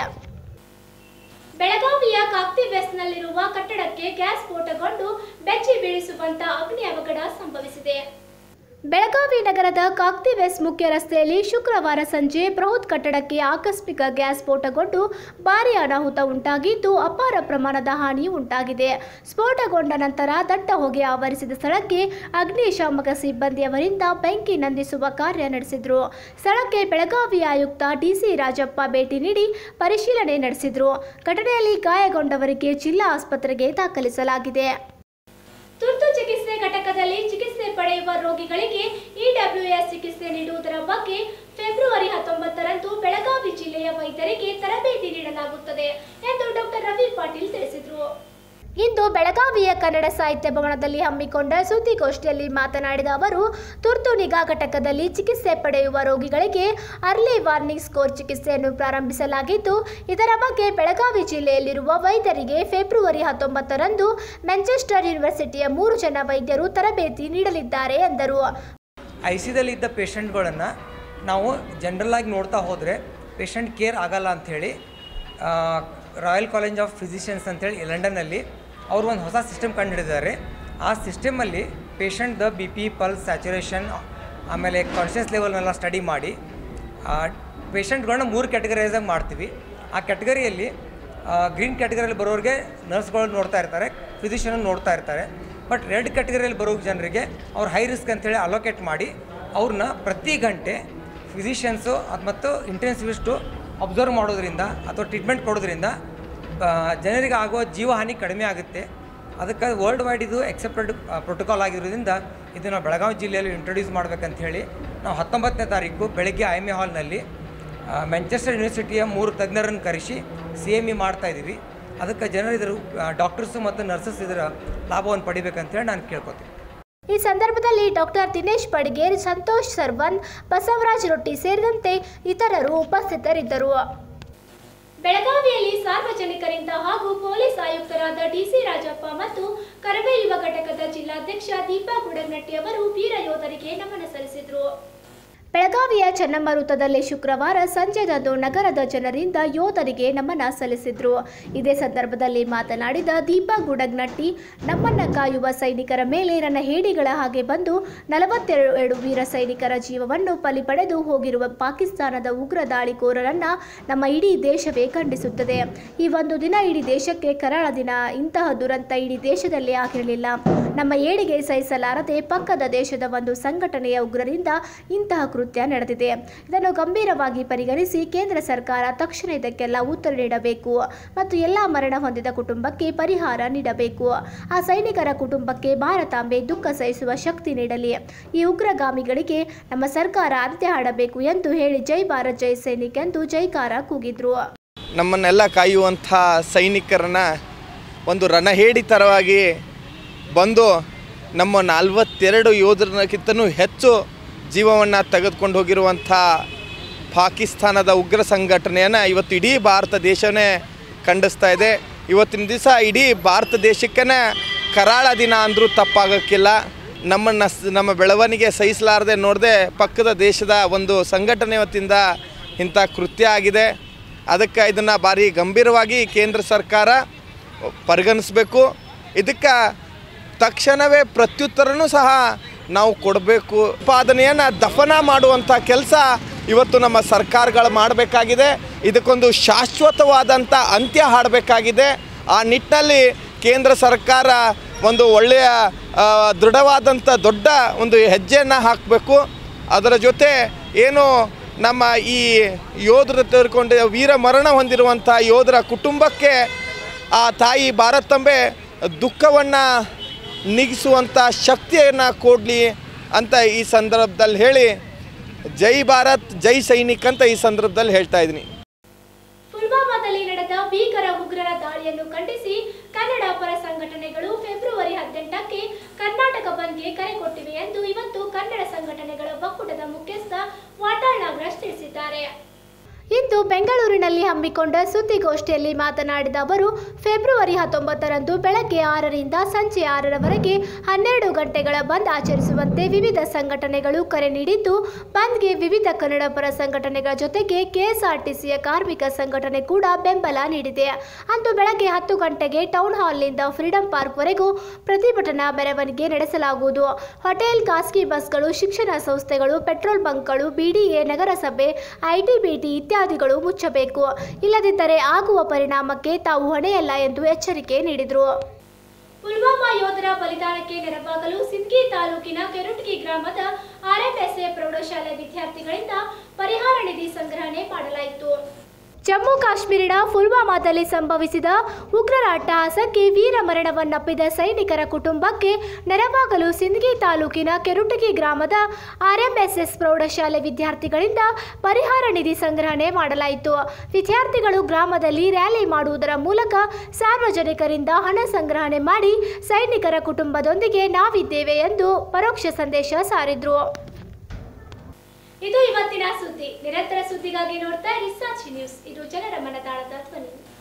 ಬೆಳಗಾವಿಯ ಕಾಕ್ತಿ ವೆಸ್ಟ್ನಲ್ಲಿರುವ ಕಟ್ಟಡಕ್ಕೆ ಗ್ಯಾಸ್ ಸ್ಫೋಟಗೊಂಡು ಬೆಚ್ಚಿ ಬೀಳಿಸುವಂತ ಅಗ್ನಿ ಅವಘಡ ಸಂಭವಿಸಿದೆ ಬೆಳಗಾವಿ ನಗರದ ಕಾಕ್ತಿ ವೆಸ್ಟ್ ಮುಖ್ಯ ರಸ್ತೆಯಲ್ಲಿ ಶುಕ್ರವಾರ ಸಂಜೆ ಬೃಹತ್ ಕಟ್ಟಡಕ್ಕೆ ಆಕಸ್ಮಿಕ ಗ್ಯಾಸ್ ಸ್ಫೋಟಗೊಂಡು ಭಾರಿ ಅನಾಹುತ ಉಂಟಾಗಿದ್ದು ಅಪಾರ ಪ್ರಮಾಣದ ಹಾನಿ ಉಂಟಾಗಿದೆ ಸ್ಫೋಟಗೊಂಡ ನಂತರ ದಟ್ಟ ಹೊಗೆ ಆವರಿಸಿದ ಸ್ಥಳಕ್ಕೆ ಅಗ್ನಿಶಾಮಕ ಸಿಬ್ಬಂದಿಯವರಿಂದ ಬೆಂಕಿ ನಂದಿಸುವ ಕಾರ್ಯ ನಡೆಸಿದ್ರು ಸ್ಥಳಕ್ಕೆ ಬೆಳಗಾವಿ ಆಯುಕ್ತ ಡಿಸಿ ರಾಜಪ್ಪ ಭೇಟಿ ನೀಡಿ ಪರಿಶೀಲನೆ ನಡೆಸಿದ್ರು ಘಟನೆಯಲ್ಲಿ ಗಾಯಗೊಂಡವರಿಗೆ ಜಿಲ್ಲಾ ಆಸ್ಪತ್ರೆಗೆ ದಾಖಲಿಸಲಾಗಿದೆ ತುರ್ತು ಚಿಕಿತ್ಸೆ ಘಟಕದಲ್ಲಿ ಚಿಕಿತ್ಸೆ ಪಡೆಯುವ ರೋಗಿಗಳಿಗೆ ಇಡಬ್ಲ್ಯೂಎಸ್ ಚಿಕಿತ್ಸೆ ನೀಡುವುದರ ಬಗ್ಗೆ ಫೆಬ್ರವರಿ ಹತ್ತೊಂಬತ್ತರಂದು ಬೆಳಗಾವಿ ಜಿಲ್ಲೆಯ ವೈದ್ಯರಿಗೆ ತರಬೇತಿ ನೀಡಲಾಗುತ್ತದೆ ಎಂದು ಡಾಕ್ಟರ್ ರವಿ ಪಾಟೀಲ್ ತಿಳಿಸಿದರು ಇಂದು ಬೆಳಗಾವಿಯ ಕನ್ನಡ ಸಾಹಿತ್ಯ ಭವನದಲ್ಲಿ ಹಮ್ಮಿಕೊಂಡ ಸುದ್ದಿಗೋಷ್ಠಿಯಲ್ಲಿ ಮಾತನಾಡಿದ ಅವರು ತುರ್ತು ನಿಗಾ ಘಟಕದಲ್ಲಿ ಚಿಕಿತ್ಸೆ ಪಡೆಯುವ ರೋಗಿಗಳಿಗೆ ಅರ್ಲಿ ವಾರ್ನಿಂಗ್ ಸ್ಕೋರ್ ಚಿಕಿತ್ಸೆಯನ್ನು ಪ್ರಾರಂಭಿಸಲಾಗಿದ್ದು ಇದರ ಬಗ್ಗೆ ಬೆಳಗಾವಿ ಜಿಲ್ಲೆಯಲ್ಲಿರುವ ವೈದ್ಯರಿಗೆ ಫೆಬ್ರವರಿ ಹತ್ತೊಂಬತ್ತರಂದು ಮ್ಯಾಂಚೆಸ್ಟರ್ ಯೂನಿವರ್ಸಿಟಿಯ ಮೂರು ಜನ ವೈದ್ಯರು ತರಬೇತಿ ನೀಡಲಿದ್ದಾರೆ ಎಂದರು ಐ ಸಿದಲ್ಲಿದ್ದ ಪೇಷಂಟ್ಗಳನ್ನು ನಾವು ಜನರಲ್ಲಾಗಿ ನೋಡ್ತಾ ಹೋದರೆ ಪೇಷಂಟ್ ಕೇರ್ ಆಗಲ್ಲ ಅಂಥೇಳಿ ರಾಯಲ್ ಕಾಲೇಜ್ ಆಫ್ ಫಿಸಿಷಿಯನ್ಸ್ ಅಂತೇಳಿ ಲಂಡನ್ನಲ್ಲಿ ಅವರು ಒಂದು ಹೊಸ ಸಿಸ್ಟಮ್ ಕಂಡುಹಿಡಿದ್ದಾರೆ ಆ ಸಿಸ್ಟಮಲ್ಲಿ ಪೇಷಂಟ್ದ ಬಿ ಪಿ ಪಲ್ಸ್ ಸ್ಯಾಚುರೇಷನ್ ಆಮೇಲೆ ಕಾನ್ಷಿಯಸ್ ಲೆವೆಲ್ನೆಲ್ಲ ಸ್ಟಡಿ ಮಾಡಿ ಪೇಷಂಟ್ಗಳನ್ನ ಮೂರು ಕ್ಯಾಟಗರೈಸಾಗಿ ಮಾಡ್ತೀವಿ ಆ ಕ್ಯಾಟಗರಿಯಲ್ಲಿ ಗ್ರೀನ್ ಕ್ಯಾಟಗರಿಯಲ್ಲಿ ಬರೋರಿಗೆ ನರ್ಸ್ಗಳು ನೋಡ್ತಾ ಇರ್ತಾರೆ ಫಿಸಿಷಿಯನ್ ನೋಡ್ತಾ ಇರ್ತಾರೆ ಬಟ್ ರೆಡ್ ಕ್ಯಾಟಗರಿಯಲ್ಲಿ ಬರೋ ಜನರಿಗೆ ಅವ್ರು ಹೈ ರಿಸ್ಕ್ ಅಂತೇಳಿ ಅಲೋಕೇಟ್ ಮಾಡಿ ಅವ್ರನ್ನ ಪ್ರತಿ ಗಂಟೆ ಫಿಸಿಷಿಯನ್ಸು ಅದು ಮತ್ತು ಇಂಟೆನ್ಸಿವಿಸ್ಟು ಅಬ್ಸರ್ವ್ ಮಾಡೋದ್ರಿಂದ ಅಥವಾ ಟ್ರೀಟ್ಮೆಂಟ್ ಕೊಡೋದ್ರಿಂದ ಆ, ಜನರಿಗೆ ಆಗುವ ಜೀವಹಾನಿ ಕಡಿಮೆ ಆಗುತ್ತೆ ಅದಕ್ಕೆ ವರ್ಲ್ಡ್ ವೈಡ್ ಇದು ಎಕ್ಸೆಪ್ಟೆಡ್ ಪ್ರೋಟೋಕಾಲ್ ಆಗಿರೋದ್ರಿಂದ ಇದನ್ನು ಬೆಳಗಾವಿ ಜಿಲ್ಲೆಯಲ್ಲಿ ಇಂಟ್ರೊಡ್ಯೂಸ್ ಮಾಡ್ಬೇಕಂತ ಹೇಳಿ ನಾವು ಹತ್ತೊಂಬತ್ತನೇ ತಾರೀಕು ಬೆಳಗ್ಗೆ ಐ ಎಮ್ ಎ ಹಾಲ್ನಲ್ಲಿ ಮ್ಯಾಂಚೆಸ್ಟರ್ ಯೂನಿವರ್ಸಿಟಿಯ ಮೂರು ತಜ್ಞರನ್ನು ಕರೆಸಿ ಸಿ ಎಮ್ ಇ ಮಾಡ್ತಾ ಇದ್ದೀವಿ ಅದಕ್ಕೆ ಜನರು ಇದರ ಡಾಕ್ಟರ್ಸು ಮತ್ತು ನರ್ಸಸ್ ಇದರ ಲಾಭವನ್ನು ಪಡಿಬೇಕಂತೇಳಿ ನಾನು ಕೇಳ್ಕೊತೀನಿ ಈ ಸಂದರ್ಭದಲ್ಲಿ ಡಾಕ್ಟರ್ ದಿನೇಶ್ ಪಡ್ಗೇರ್ ಸಂತೋಷ್ ಸರ್ವನ್ ಬಸವರಾಜ್ ರೊಟ್ಟಿ ಸೇರಿದಂತೆ ಇತರರು ಉಪಸ್ಥಿತರಿದ್ದರು ಬೆಳಗಾವಿಯಲ್ಲಿ ಸಾರ್ವಜನಿಕರಿಂದ ಹಾಗೂ ಪೊಲೀಸ್ ಆಯುಕ್ತರಾದ ಡಿಸಿ ರಾಜಪ್ಪ ಮತ್ತು ಕರಬೇಯುವ ಘಟಕದ ಜಿಲ್ಲಾಧ್ಯಕ್ಷ ದೀಪಾ ಗುಡಗನಟ್ಟಿ ಅವರು ವೀರ ಯೋಧರಿಗೆ ನಮನ ಸಲ್ಲಿಸಿದರು ಬೆಳಗಾವಿಯ ಚೆನ್ನಮ್ಮ ವೃತ್ತದಲ್ಲಿ ಶುಕ್ರವಾರ ಸಂಜೆದಂದು ನಗರದ ಜನರಿಂದ ಯೋಧರಿಗೆ ನಮನ ಸಲ್ಲಿಸಿದ್ರು ಇದೇ ಸಂದರ್ಭದಲ್ಲಿ ಮಾತನಾಡಿದ ದೀಪಾ ಗುಡಗ್ನಟ್ಟಿ ನಮ್ಮನ್ನ ಕಾಯುವ ಸೈನಿಕರ ಮೇಲೆ ನನ್ನ ಹೇಡಿಗಳ ಹಾಗೆ ಬಂದು ನಲವತ್ತೆರಡು ವೀರ ಸೈನಿಕರ ಜೀವವನ್ನು ಬಲಿ ಪಡೆದು ಹೋಗಿರುವ ಪಾಕಿಸ್ತಾನದ ಉಗ್ರ ದಾಳಿಕೋರರನ್ನ ನಮ್ಮ ಇಡೀ ದೇಶವೇ ಖಂಡಿಸುತ್ತದೆ ಈ ಒಂದು ದಿನ ಇಡೀ ದೇಶಕ್ಕೆ ಕರಾಳ ದಿನ ಇಂತಹ ದುರಂತ ಇಡೀ ದೇಶದಲ್ಲಿ ಆಗಿರಲಿಲ್ಲ ನಮ್ಮ ಏಳಿಗೆ ಸಹಿಸಲಾರದೆ ಪಕ್ಕದ ದೇಶದ ಒಂದು ಸಂಘಟನೆಯ ಉಗ್ರರಿಂದ ಇಂತಹ ಕೃತ್ಯ ನಡೆದಿದೆ ಇದನ್ನು ಗಂಭೀರವಾಗಿ ಪರಿಗಣಿಸಿ ಕೇಂದ್ರ ಸರ್ಕಾರ ತಕ್ಷಣ ಇದಕ್ಕೆಲ್ಲ ಉತ್ತರ ನೀಡಬೇಕು ಮತ್ತು ಎಲ್ಲ ಮರಣ ಹೊಂದಿದ ಕುಟುಂಬಕ್ಕೆ ಪರಿಹಾರ ನೀಡಬೇಕು ಆ ಸೈನಿಕರ ಕುಟುಂಬಕ್ಕೆ ಭಾರತಾಂಬೆ ದುಃಖ ಸಹಿಸುವ ಶಕ್ತಿ ನೀಡಲಿ ಈ ಉಗ್ರಗಾಮಿಗಳಿಗೆ ನಮ್ಮ ಸರ್ಕಾರ ಅಂತ್ಯ ಹಾಡಬೇಕು ಎಂದು ಹೇಳಿ ಜೈ ಭಾರತ್ ಜೈ ಸೈನಿಕ್ ಎಂದು ಜೈಕಾರ ಕೂಗಿದ್ರು ನಮ್ಮನ್ನೆಲ್ಲ ಕಾಯುವಂಥ ಸೈನಿಕರನ್ನ ಒಂದು ರಣಹೇಡಿ ಥರವಾಗಿ ಬಂದು ನಮ್ಮ ನಲ್ವತ್ತೆರಡು ಯೋಧರಕ್ಕಿಂತನೂ ಹೆಚ್ಚು ಜೀವವನ್ನು ತೆಗೆದುಕೊಂಡು ಹೋಗಿರುವಂಥ ಪಾಕಿಸ್ತಾನದ ಉಗ್ರ ಸಂಘಟನೆಯನ್ನು ಇವತ್ತು ಇಡೀ ಭಾರತ ದೇಶವೇ ಖಂಡಿಸ್ತಾ ಇದೆ ಇವತ್ತಿನ ದಿವಸ ಇಡೀ ಭಾರತ ದೇಶಕ್ಕೇ ಕರಾಳ ದಿನ ಅಂದರೂ ತಪ್ಪಾಗೋಕ್ಕಿಲ್ಲ ನಮ್ಮನ್ನು ಸ್- ನಮ್ಮ ಬೆಳವಣಿಗೆ ಸಹಿಸಲಾರದೆ ನೋಡದೆ ಪಕ್ಕದ ದೇಶದ ಒಂದು ಸಂಘಟನೆ ವತಿಯಿಂದ ಇಂಥ ಕೃತ್ಯ ಆಗಿದೆ ಅದಕ್ಕೆ ಇದನ್ನು ಭಾರಿ ಗಂಭೀರವಾಗಿ ಕೇಂದ್ರ ಸರ್ಕಾರ ಪರಿಗಣಿಸಬೇಕು ಇದಕ್ಕೆ ತಕ್ಷಣವೇ ಪ್ರತ್ಯುತ್ತರನೂ ಸಹ ನಾವು ಕೊಡಬೇಕು ಉತ್ಪಾದನೆಯನ್ನು ದಫನ ಮಾಡುವಂಥ ಕೆಲಸ ಇವತ್ತು ನಮ್ಮ ಸರ್ಕಾರಗಳು ಮಾಡಬೇಕಾಗಿದೆ ಇದಕ್ಕೊಂದು ಶಾಶ್ವತವಾದಂಥ ಅಂತ್ಯ ಹಾಡಬೇಕಾಗಿದೆ ಆ ನಿಟ್ಟಿನಲ್ಲಿ ಕೇಂದ್ರ ಸರ್ಕಾರ ಒಂದು ಒಳ್ಳೆಯ ಆ, ದೃಢವಾದಂಥ ದೊಡ್ಡ ಒಂದು ಹೆಜ್ಜೆಯನ್ನು ಹಾಕಬೇಕು ಅದರ ಜೊತೆ ಏನು ನಮ್ಮ ಈ ಯೋಧರು ತೆಗೆದುಕೊಂಡು ವೀರ ಮರಣ ಹೊಂದಿರುವಂಥ ಯೋಧರ ಕುಟುಂಬಕ್ಕೆ ಆ ತಾಯಿ ಭಾರತಾಂಬೆ ದುಃಖವನ್ನು ನೀಗಿಸುವಂಥ ಶಕ್ತಿಯನ್ನು ಕೊಡಲಿ ಅಂತ ಈ ಸಂದರ್ಭದಲ್ಲಿ ಹೇಳಿ ಜೈ ಭಾರತ್ ಜೈ ಸೈನಿಕ್ ಅಂತ ಈ ಸಂದರ್ಭದಲ್ಲಿ ಹೇಳ್ತಾ ಇದ್ದೀನಿ ಪುಲ್ವಾಮಾದಲ್ಲಿ ನಡೆದ ಭೀಕರ ಉಗ್ರರ ದಾಳಿಯನ್ನು ಖಂಡಿಸಿ ಕನ್ನಡ ಪರ ಸಂಘಟನೆಗಳು ಫೆಬ್ರವರಿ ಹದಿನೆಂಟಕ್ಕೆ ಕರ್ನಾಟಕ ಬಂದ್ಗೆ ಕರೆ ಕೊಟ್ಟಿವೆ ಎಂದು ಇವತ್ತು ಕನ್ನಡ ಸಂಘಟನೆಗಳ ಒಕ್ಕೂಟದ ಮುಖ್ಯಸ್ಥ ವಾಟಾಳ್ ನಾಗರಾಜ್ ತಿಳಿಸಿದ್ದಾರೆ ಇಂದು ಬೆಂಗಳೂರಿನಲ್ಲಿ ಹಮ್ಮಿಕೊಂಡ ಸುದ್ದಿಗೋಷ್ಠಿಯಲ್ಲಿ ಮಾತನಾಡಿದ ಅವರು ಫೆಬ್ರವರಿ ಹತ್ತೊಂಬತ್ತರಂದು ಬೆಳಗ್ಗೆ ಆರರಿಂದ ಸಂಜೆ ಆರರವರೆಗೆ ಹನ್ನೆರಡು ಗಂಟೆಗಳ ಬಂದ್ ಆಚರಿಸುವಂತೆ ವಿವಿಧ ಸಂಘಟನೆಗಳು ಕರೆ ನೀಡಿದ್ದು ಬಂದ್ಗೆ ವಿವಿಧ ಕನ್ನಡ ಪರ ಸಂಘಟನೆಗಳ ಜೊತೆಗೆ ಕೆಎಸ್ಆರ್ಟಿಸಿಯ ಕಾರ್ಮಿಕ ಸಂಘಟನೆ ಕೂಡ ಬೆಂಬಲ ನೀಡಿದೆ ಅಂದು ಬೆಳಗ್ಗೆ ಹತ್ತು ಗಂಟೆಗೆ ಟೌನ್ ಹಾಲ್ನಿಂದ ಫ್ರೀಡಂ ಪಾರ್ಕ್ವರೆಗೂ ಪ್ರತಿಭಟನಾ ಮೆರವಣಿಗೆ ನಡೆಸಲಾಗುವುದು ಹೋಟೆಲ್ ಖಾಸಗಿ ಬಸ್ಗಳು ಶಿಕ್ಷಣ ಸಂಸ್ಥೆಗಳು ಪೆಟ್ರೋಲ್ ಬಂಕ್ಗಳು ಬಿಡಿಎ ನಗರಸಭೆ ಐಟಿಬಿಟಿ ಇತ್ಯಾದಿಗಳು ಮುಚ್ಚಬೇಕು ಇಲ್ಲದಿದ್ದರೆ ಆಗುವ ಪರಿಣಾಮಕ್ಕೆ ತಾವು ಹೊಣೆಯಲ್ಲ ಎಂದು ಎಚ್ಚರಿಕೆ ನೀಡಿದರು ಪುಲ್ವಾಮಾ ಯೋಧರ ಬಲಿದಾನಕ್ಕೆ ನೆರವಾಗಲು ಸಿಂದ್ಗಿ ತಾಲೂಕಿನ ಕೆರುಟ್ಗಿ ಗ್ರಾಮದ ಆರ್ಎಂಎಸ್ಎ ಪ್ರೌಢಶಾಲೆ ವಿದ್ಯಾರ್ಥಿಗಳಿಂದ ಪರಿಹಾರ ನಿಧಿ ಸಂಗ್ರಹಣೆ ಮಾಡಲಾಯಿತು ಜಮ್ಮು ಕಾಶ್ಮೀರಿನ ಪುಲ್ವಾಮಾದಲ್ಲಿ ಸಂಭವಿಸಿದ ಉಗ್ರರ ಅಟ್ಟಹಾಸಕ್ಕೆ ವೀರ ಮರಣವನ್ನಪ್ಪಿದ ಸೈನಿಕರ ಕುಟುಂಬಕ್ಕೆ ನೆರವಾಗಲು ಸಿಂದಗಿ ತಾಲೂಕಿನ ಕೆರುಟಗಿ ಗ್ರಾಮದ ಆರ್ಎಂಎಸ್ಎಸ್ ಪ್ರೌಢಶಾಲೆ ವಿದ್ಯಾರ್ಥಿಗಳಿಂದ ಪರಿಹಾರ ನಿಧಿ ಸಂಗ್ರಹಣೆ ಮಾಡಲಾಯಿತು ವಿದ್ಯಾರ್ಥಿಗಳು ಗ್ರಾಮದಲ್ಲಿ ರ್ಯಾಲಿ ಮಾಡುವುದರ ಮೂಲಕ ಸಾರ್ವಜನಿಕರಿಂದ ಹಣ ಸಂಗ್ರಹಣೆ ಮಾಡಿ ಸೈನಿಕರ ಕುಟುಂಬದೊಂದಿಗೆ ನಾವಿದ್ದೇವೆ ಎಂದು ಪರೋಕ್ಷ ಸಂದೇಶ ಸಾರಿದ್ರು ಇದು ಇವತ್ತಿನ ಸುದ್ದಿ ನಿರಂತರ ಸುದ್ದಿಗಾಗಿ ನೋಡ್ತಾ ಇರಿ ಸಾಕ್ಷಿ ನ್ಯೂಸ್ ಇದು ಜನರ ಮನದಾಳದ ಧ್ವನಿ